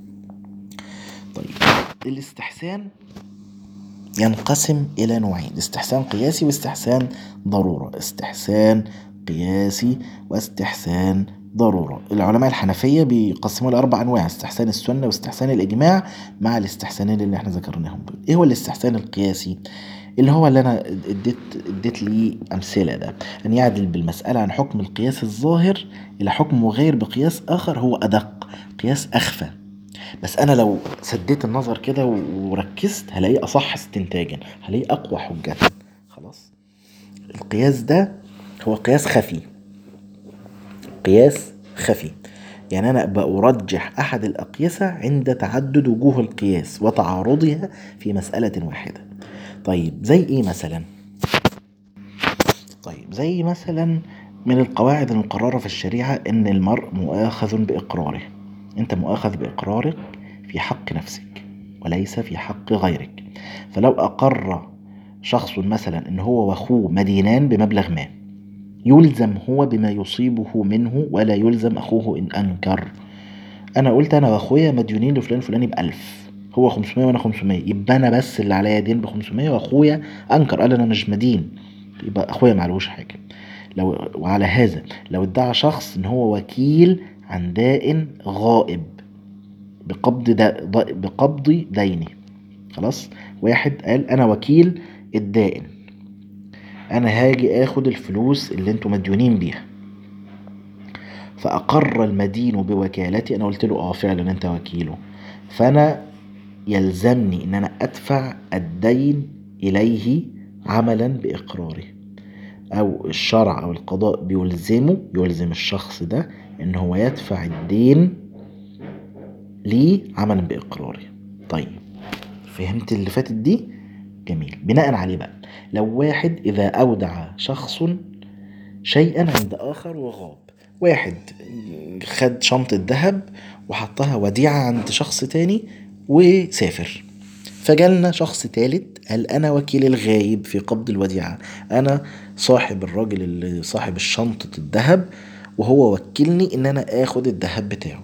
A: طيب الاستحسان ينقسم إلى نوعين استحسان قياسي واستحسان ضرورة استحسان قياسي واستحسان ضرورة العلماء الحنفية بيقسموا لأربع أنواع استحسان السنة واستحسان الإجماع مع الاستحسانين اللي احنا ذكرناهم دول إيه هو الاستحسان القياسي؟ اللي هو اللي أنا اديت اديت لي أمثلة ده أن يعدل بالمسألة عن حكم القياس الظاهر إلى حكم مغير بقياس آخر هو أدق قياس أخفى بس انا لو سديت النظر كده وركزت هلاقيه اصح استنتاجا هلاقيه اقوى حجة خلاص القياس ده هو قياس خفي قياس خفي يعني انا بأرجح احد الاقيسة عند تعدد وجوه القياس وتعارضها في مسألة واحدة طيب زي ايه مثلا طيب زي مثلا من القواعد المقررة في الشريعة ان المرء مؤاخذ باقراره انت مؤاخذ باقرارك في حق نفسك وليس في حق غيرك فلو اقر شخص مثلا ان هو واخوه مدينان بمبلغ ما يلزم هو بما يصيبه منه ولا يلزم اخوه ان انكر انا قلت انا واخويا مديونين لفلان فلاني بألف هو 500 وانا 500 يبقى انا بس اللي عليا دين ب 500 واخويا انكر قال انا مش مدين يبقى اخويا معلوش حاجه لو وعلى هذا لو ادعى شخص ان هو وكيل عن داء غائب بقبض دا بقبض ديني خلاص واحد قال انا وكيل الدائن انا هاجي اخد الفلوس اللي انتوا مديونين بيها فاقر المدين بوكالتي انا قلت له اه فعلا انت وكيله فانا يلزمني ان انا ادفع الدين اليه عملا باقراره او الشرع او القضاء بيلزمه يلزم الشخص ده ان هو يدفع الدين ليه عملا باقراره طيب فهمت اللي فاتت دي جميل بناء عليه بقى لو واحد اذا اودع شخص شيئا عند اخر وغاب واحد خد شنطة ذهب وحطها وديعة عند شخص تاني وسافر فجالنا شخص تالت قال انا وكيل الغايب في قبض الوديعة انا صاحب الراجل اللي صاحب الشنطة الذهب وهو وكلني ان انا اخد الذهب بتاعه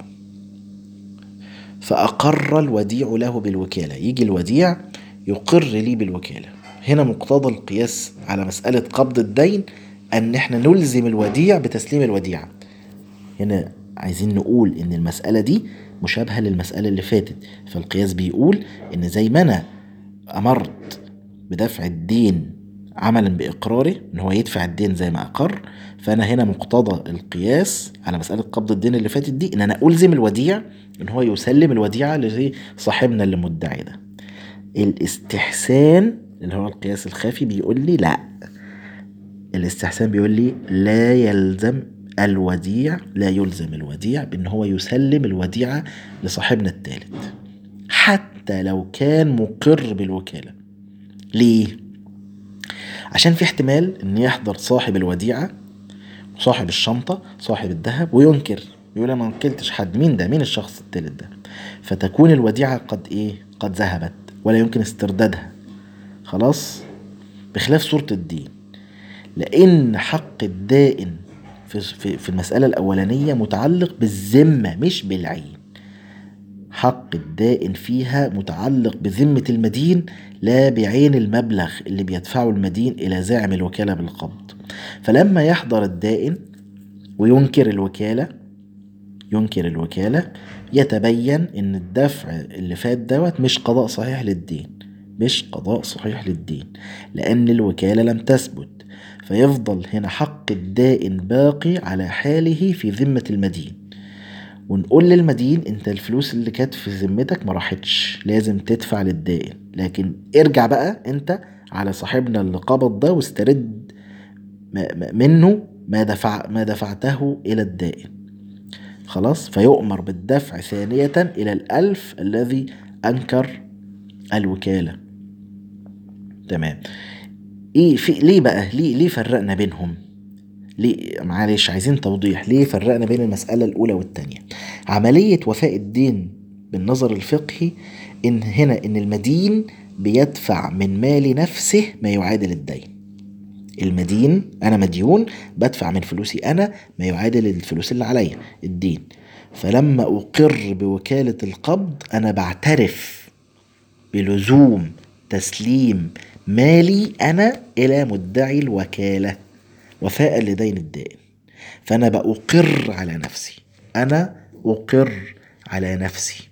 A: فاقر الوديع له بالوكالة يجي الوديع يقر لي بالوكالة هنا مقتضى القياس على مسألة قبض الدين ان احنا نلزم الوديع بتسليم الوديعة هنا عايزين نقول ان المسألة دي مشابهة للمسألة اللي فاتت فالقياس بيقول ان زي ما انا امرت بدفع الدين عملا باقراره ان هو يدفع الدين زي ما اقر فانا هنا مقتضى القياس على مساله قبض الدين اللي فاتت دي ان انا الزم الوديع ان هو يسلم الوديعه لصاحبنا اللي مدعي ده الاستحسان اللي هو القياس الخافي بيقول لي لا الاستحسان بيقول لي لا يلزم الوديع لا يلزم الوديع بان هو يسلم الوديعه لصاحبنا الثالث حتى لو كان مقر بالوكاله ليه عشان في احتمال ان يحضر صاحب الوديعة صاحب الشنطة صاحب الذهب وينكر يقول انا ما وكلتش حد مين ده مين الشخص التالت ده فتكون الوديعة قد ايه قد ذهبت ولا يمكن استردادها خلاص بخلاف صورة الدين لان حق الدائن في, في, في المسألة الأولانية متعلق بالذمة مش بالعين حق الدائن فيها متعلق بذمة المدين لا بعين المبلغ اللي بيدفعه المدين إلى زاعم الوكالة بالقبض فلما يحضر الدائن وينكر الوكالة ينكر الوكالة يتبين إن الدفع اللي فات دوت مش قضاء صحيح للدين مش قضاء صحيح للدين لأن الوكالة لم تثبت فيفضل هنا حق الدائن باقي على حاله في ذمة المدين ونقول للمدين انت الفلوس اللي كانت في ذمتك ما راحتش لازم تدفع للدائن لكن ارجع بقى انت على صاحبنا اللي قبض ده واسترد منه ما دفع ما دفعته الى الدائن خلاص فيؤمر بالدفع ثانية إلى الألف الذي أنكر الوكالة تمام ايه في ليه بقى ليه ليه فرقنا بينهم ليه معلش عايزين توضيح ليه فرقنا بين المسألة الأولى والتانية عملية وفاء الدين بالنظر الفقهي إن هنا إن المدين بيدفع من مال نفسه ما يعادل الدين المدين أنا مديون بدفع من فلوسي أنا ما يعادل الفلوس اللي عليا الدين فلما أقر بوكالة القبض أنا بعترف بلزوم تسليم مالي أنا إلى مدعي الوكالة وفاء لدين الدائن فأنا بأقر على نفسي أنا أقر على نفسي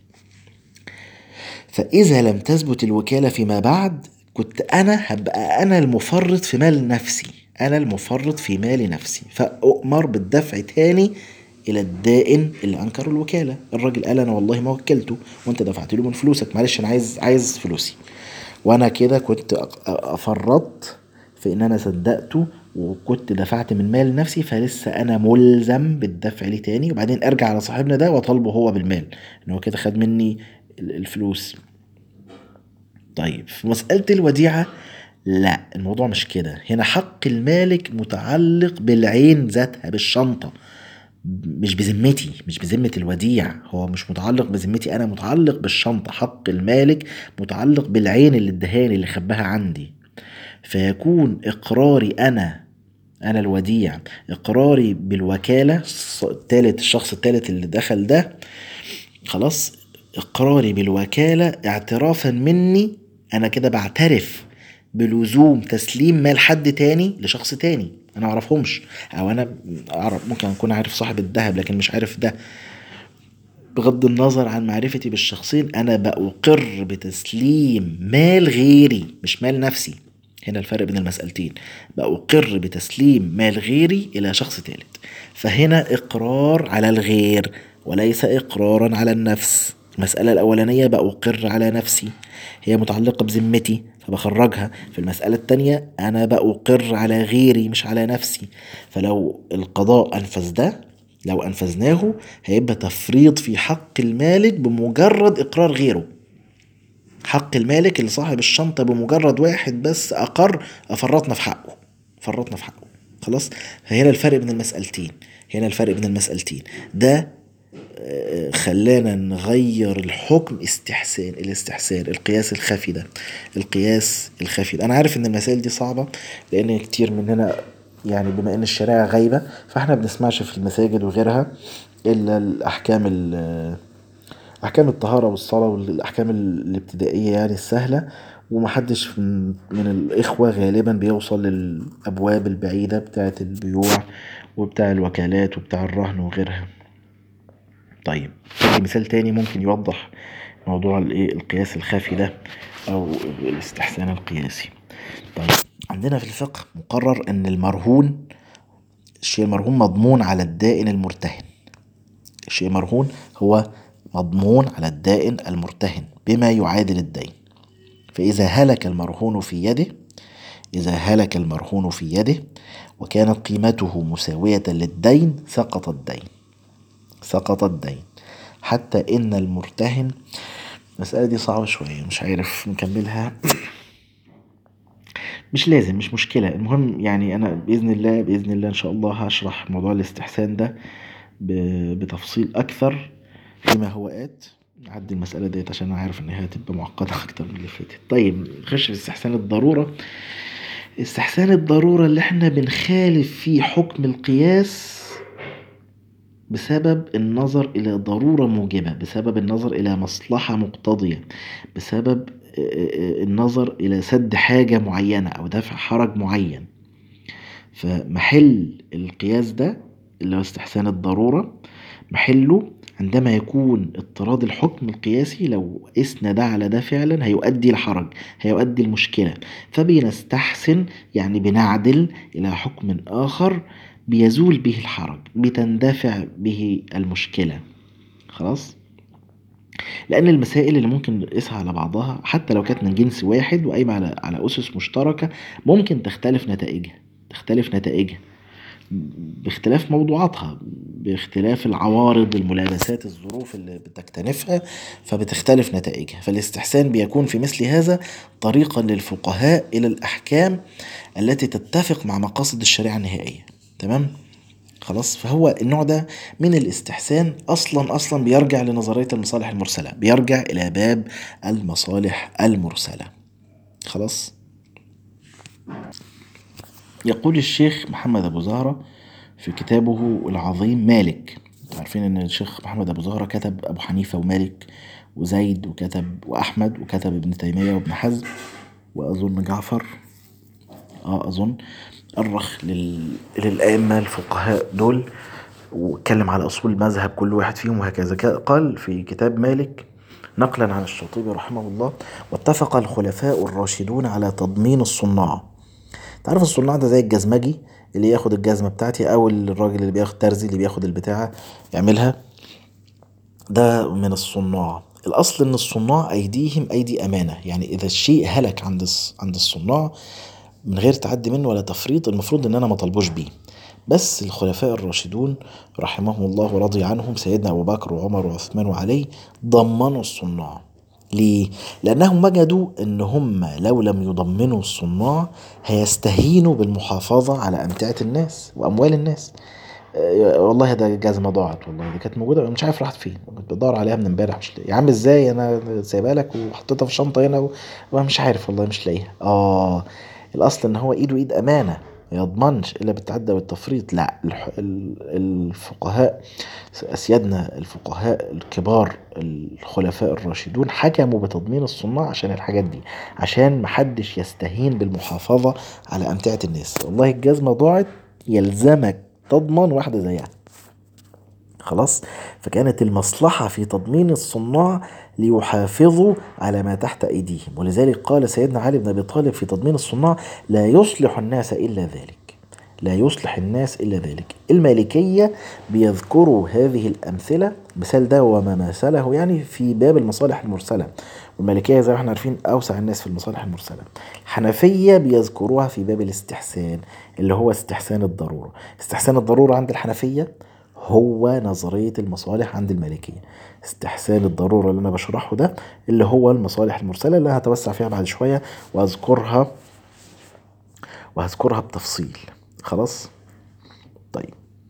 A: فإذا لم تثبت الوكالة فيما بعد كنت أنا هبقى أنا المفرط في مال نفسي أنا المفرط في مال نفسي فأؤمر بالدفع تاني إلى الدائن اللي أنكر الوكالة الراجل قال أنا والله ما وكلته وأنت دفعت له من فلوسك معلش أنا عايز عايز فلوسي وأنا كده كنت أفرطت في إن أنا صدقته وكنت دفعت من مال نفسي فلسه انا ملزم بالدفع ليه تاني وبعدين ارجع على صاحبنا ده واطالبه هو بالمال ان هو كده خد مني الفلوس طيب في مسألة الوديعة لا الموضوع مش كده هنا حق المالك متعلق بالعين ذاتها بالشنطة مش بذمتي مش بذمة الوديع هو مش متعلق بذمتي أنا متعلق بالشنطة حق المالك متعلق بالعين اللي ادهاني اللي خباها عندي فيكون إقراري أنا أنا الوديع إقراري بالوكالة التالت الشخص التالت اللي دخل ده خلاص إقراري بالوكالة اعترافا مني أنا كده بعترف بلزوم تسليم مال حد تاني لشخص تاني أنا معرفهمش أو أنا أعرف ممكن أكون عارف صاحب الذهب لكن مش عارف ده بغض النظر عن معرفتي بالشخصين أنا بأقر بتسليم مال غيري مش مال نفسي هنا الفرق بين المسألتين بأقر بتسليم مال غيري إلى شخص ثالث فهنا إقرار على الغير وليس إقرارا على النفس المسألة الأولانية بأقر على نفسي هي متعلقة بذمتي فبخرجها في المسألة التانية أنا بأقر على غيري مش على نفسي فلو القضاء أنفذ ده لو أنفذناه هيبقى تفريط في حق المالك بمجرد إقرار غيره حق المالك اللي صاحب الشنطة بمجرد واحد بس أقر فرطنا في حقه فرطنا في حقه خلاص فهنا الفرق بين المسألتين هنا الفرق بين المسألتين ده خلانا نغير الحكم استحسان الاستحسان القياس الخفي ده القياس الخفي ده انا عارف ان المسائل دي صعبه لان كتير مننا يعني بما ان الشريعه غايبه فاحنا بنسمعش في المساجد وغيرها الا الاحكام احكام الطهاره والصلاه والاحكام الابتدائيه يعني السهله ومحدش من الاخوه غالبا بيوصل للابواب البعيده بتاعه البيوع وبتاع الوكالات وبتاع الرهن وغيرها طيب في مثال تاني ممكن يوضح موضوع الايه القياس الخفي ده او الاستحسان القياسي طيب عندنا في الفقه مقرر ان المرهون الشيء المرهون مضمون على الدائن المرتهن الشيء المرهون هو مضمون على الدائن المرتهن بما يعادل الدين فإذا هلك المرهون في يده إذا هلك المرهون في يده وكانت قيمته مساوية للدين سقط الدين سقط الدين حتى إن المرتهن المسألة دي صعبة شوية مش عارف نكملها مش لازم مش مشكلة المهم يعني أنا بإذن الله بإذن الله إن شاء الله هشرح موضوع الاستحسان ده بتفصيل أكثر فيما هو آت نعدي المسألة ديت عشان أنا عارف إن هي هتبقى معقدة أكتر من اللي فاتت طيب نخش في استحسان الضرورة استحسان الضرورة اللي احنا بنخالف فيه حكم القياس بسبب النظر إلى ضرورة موجبة بسبب النظر إلى مصلحة مقتضية بسبب النظر إلى سد حاجة معينة أو دفع حرج معين فمحل القياس ده اللي هو استحسان الضرورة محله عندما يكون اضطراد الحكم القياسي لو قسنا ده على ده فعلا هيؤدي لحرج هيؤدي لمشكلة فبنستحسن يعني بنعدل إلى حكم آخر بيزول به الحرج بتندفع به المشكلة خلاص لأن المسائل اللي ممكن نقيسها على بعضها حتى لو كانت من جنس واحد وقايمة على على أسس مشتركة ممكن تختلف نتائجها تختلف نتائجها باختلاف موضوعاتها باختلاف العوارض الملابسات الظروف اللي بتكتنفها فبتختلف نتائجها فالاستحسان بيكون في مثل هذا طريقا للفقهاء إلى الأحكام التي تتفق مع مقاصد الشريعة النهائية تمام خلاص فهو النوع ده من الاستحسان اصلا اصلا بيرجع لنظريه المصالح المرسله بيرجع الى باب المصالح المرسله خلاص يقول الشيخ محمد ابو زهره في كتابه العظيم مالك عارفين ان الشيخ محمد ابو زهره كتب ابو حنيفه ومالك وزيد وكتب واحمد وكتب ابن تيميه وابن حزم واظن جعفر اه اظن أرخ لل... للأئمة الفقهاء دول واتكلم على أصول مذهب كل واحد فيهم وهكذا قال في كتاب مالك نقلا عن الشاطبي رحمه الله واتفق الخلفاء الراشدون على تضمين الصناع تعرف الصناع ده زي الجزمجي اللي ياخد الجزمة بتاعتي أو الراجل اللي بياخد ترزي اللي بياخد البتاعة يعملها ده من الصناع الأصل إن الصناع أيديهم أيدي أمانة يعني إذا الشيء هلك عند عند الصناع من غير تعدي منه ولا تفريط المفروض ان انا ما طالبوش بيه بس الخلفاء الراشدون رحمهم الله ورضي عنهم سيدنا ابو بكر وعمر وعثمان وعلي ضمنوا الصناع ليه؟ لأنهم وجدوا إن هم لو لم يضمنوا الصناع هيستهينوا بالمحافظة على أمتعة الناس وأموال الناس. أه والله ده جزمة ضاعت والله دي كانت موجودة مش عارف راحت فين كنت بدور عليها من امبارح مش لاقيها يا عم ازاي انا سايبها لك وحطيتها في شنطة هنا ومش عارف والله مش لاقيها اه الاصل ان هو ايده ايد امانه ما يضمنش الا بالتعدى والتفريط لا الفقهاء اسيادنا الفقهاء الكبار الخلفاء الراشدون حكموا بتضمين الصناع عشان الحاجات دي عشان محدش يستهين بالمحافظه على امتعه الناس والله الجزمه ضاعت يلزمك تضمن واحده زيها خلاص فكانت المصلحة في تضمين الصناع ليحافظوا على ما تحت أيديهم ولذلك قال سيدنا علي بن أبي طالب في تضمين الصناع لا يصلح الناس إلا ذلك لا يصلح الناس إلا ذلك المالكية بيذكروا هذه الأمثلة مثال ده وما مثله يعني في باب المصالح المرسلة والمالكية زي ما احنا عارفين أوسع الناس في المصالح المرسلة الحنفية بيذكروها في باب الاستحسان اللي هو استحسان الضرورة استحسان الضرورة عند الحنفية هو نظرية المصالح عند المالكية استحسان الضرورة اللي أنا بشرحه ده اللي هو المصالح المرسلة اللي هتوسع فيها بعد شوية وأذكرها وهذكرها بتفصيل خلاص طيب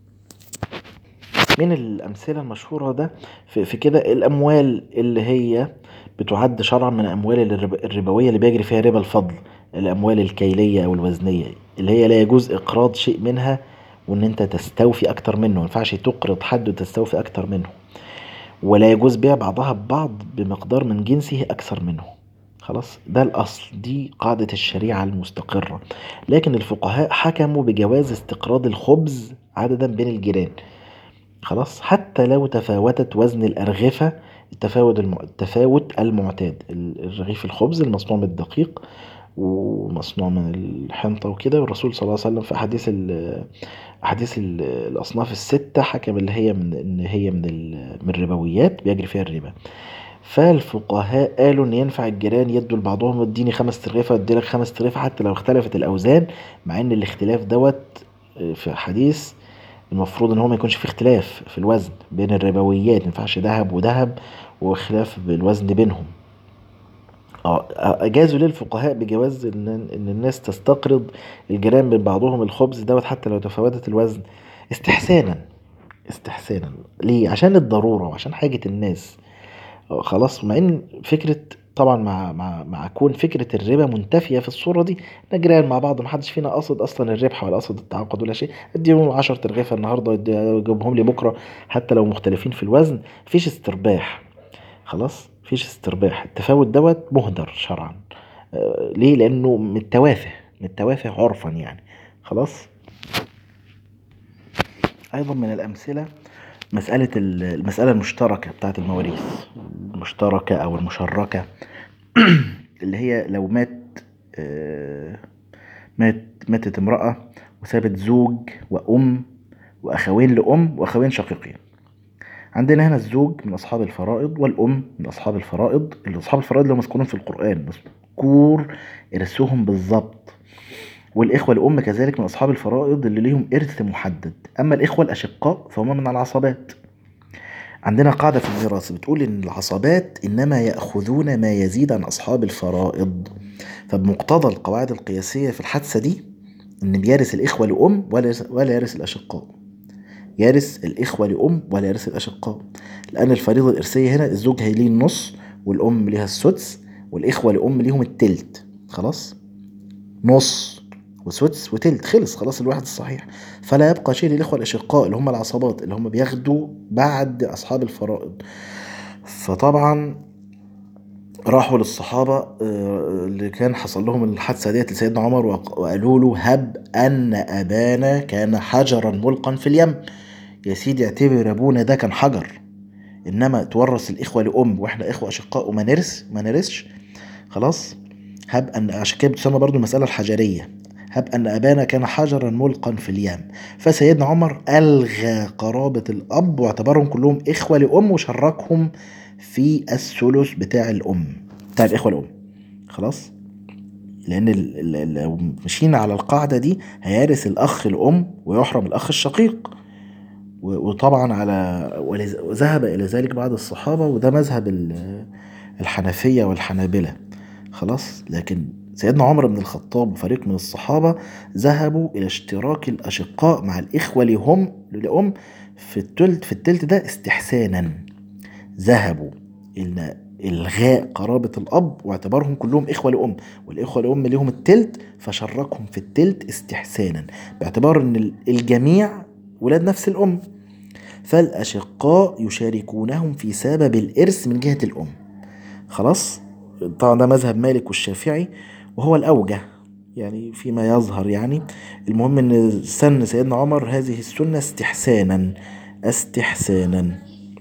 A: من الأمثلة المشهورة ده في, في كده الأموال اللي هي بتعد شرعا من الأموال الربوية اللي بيجري فيها ربا الفضل الأموال الكيلية أو الوزنية اللي هي لا يجوز إقراض شيء منها وان انت تستوفي اكتر منه ما ينفعش تقرض حد وتستوفي اكتر منه ولا يجوز بيع بعضها ببعض بمقدار من جنسه اكثر منه خلاص ده الاصل دي قاعدة الشريعة المستقرة لكن الفقهاء حكموا بجواز استقراض الخبز عددا بين الجيران خلاص حتى لو تفاوتت وزن الأرغفة التفاوت الم... التفاوت المعتاد الرغيف الخبز المصنوع من الدقيق ومصنوع من الحنطة وكده والرسول صلى الله عليه وسلم في أحاديث أحاديث الأصناف الستة حكم اللي هي من إن هي من من الربويات بيجري فيها الربا فالفقهاء قالوا إن ينفع الجيران يدوا لبعضهم اديني خمس ترغيفة ادي لك خمس ترغيفة حتى لو اختلفت الأوزان مع إن الاختلاف دوت في حديث المفروض ان هو ما يكونش في اختلاف في الوزن بين الربويات ما ينفعش ذهب وذهب وخلاف بالوزن بينهم اه اجازوا للفقهاء بجواز ان ان الناس تستقرض الجيران من بعضهم الخبز دوت حتى لو تفاوتت الوزن استحسانا استحسانا ليه عشان الضروره وعشان حاجه الناس خلاص مع ان فكره طبعا مع مع مع كون فكرة الربا منتفية في الصورة دي احنا جيران مع بعض محدش فينا قصد اصلا الربح ولا قصد التعاقد ولا شيء اديهم 10 ترغيفة النهارده يجيبهم لي بكرة حتى لو مختلفين في الوزن مفيش استرباح خلاص مفيش استرباح التفاوت دوت مهدر شرعا آه، ليه لانه من التوافه من التوافه عرفا يعني خلاص ايضا من الامثله مسألة المسألة المشتركة بتاعت المواريث المشتركة أو المشركة اللي هي لو مات آه، مات ماتت امرأة وسابت زوج وأم وأخوين لأم وأخوين شقيقين عندنا هنا الزوج من أصحاب الفرائض والأم من أصحاب الفرائض اللي أصحاب الفرائض اللي مذكورين في القرآن مذكور إرثهم بالظبط والإخوة الأم كذلك من أصحاب الفرائض اللي ليهم إرث محدد أما الإخوة الأشقاء فهم من العصبات عندنا قاعدة في الميراث بتقول إن العصبات إنما يأخذون ما يزيد عن أصحاب الفرائض فبمقتضى القواعد القياسية في الحادثة دي إن بيرث الإخوة لأم ولا يرث الأشقاء يرث الإخوة لأم ولا يرث الأشقاء لأن الفريضة الإرثية هنا الزوج هيليه النص والأم ليها السدس والإخوة لأم ليهم التلت خلاص نص وسدس وتلت خلص خلاص الواحد الصحيح فلا يبقى شيء للإخوة الأشقاء اللي هم العصبات اللي هم بياخدوا بعد أصحاب الفرائض فطبعا راحوا للصحابة آه، اللي كان حصل لهم الحادثة ديت لسيدنا عمر وقالوا له هب أن أبانا كان حجرا ملقا في اليم يا سيدي اعتبر أبونا ده كان حجر إنما تورث الإخوة لأم وإحنا إخوة أشقاء وما نرث ما نرثش خلاص هب أن عشان كده بتسمى برضو المسألة الحجرية هب أن أبانا كان حجرا ملقا في اليم فسيدنا عمر ألغى قرابة الأب واعتبرهم كلهم إخوة لأم وشركهم في الثلث بتاع الأم بتاع الإخوة الأم خلاص لأن لو مشينا على القاعدة دي هيرث الأخ الأم ويحرم الأخ الشقيق وطبعا على وذهب إلى ذلك بعض الصحابة وده مذهب الحنفية والحنابلة خلاص لكن سيدنا عمر بن الخطاب وفريق من الصحابة ذهبوا إلى اشتراك الأشقاء مع الإخوة لهم لأم في التلت في التلت ده استحسانا ذهبوا إلى إلغاء قرابة الأب واعتبارهم كلهم إخوة لأم والإخوة لأم لهم التلت فشركهم في التلت استحسانا باعتبار أن الجميع ولاد نفس الأم فالأشقاء يشاركونهم في سبب الإرث من جهة الأم خلاص طبعا ده مذهب مالك والشافعي وهو الأوجه يعني فيما يظهر يعني المهم ان سن سيدنا عمر هذه السنة استحسانا استحسانا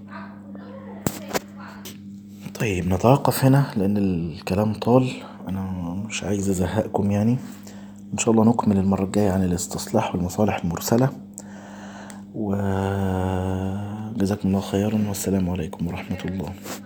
A: طيب نتوقف هنا لان الكلام طال انا مش عايز ازهقكم يعني ان شاء الله نكمل المرة الجاية عن الاستصلاح والمصالح المرسلة وجزاكم الله خيرا والسلام عليكم ورحمة الله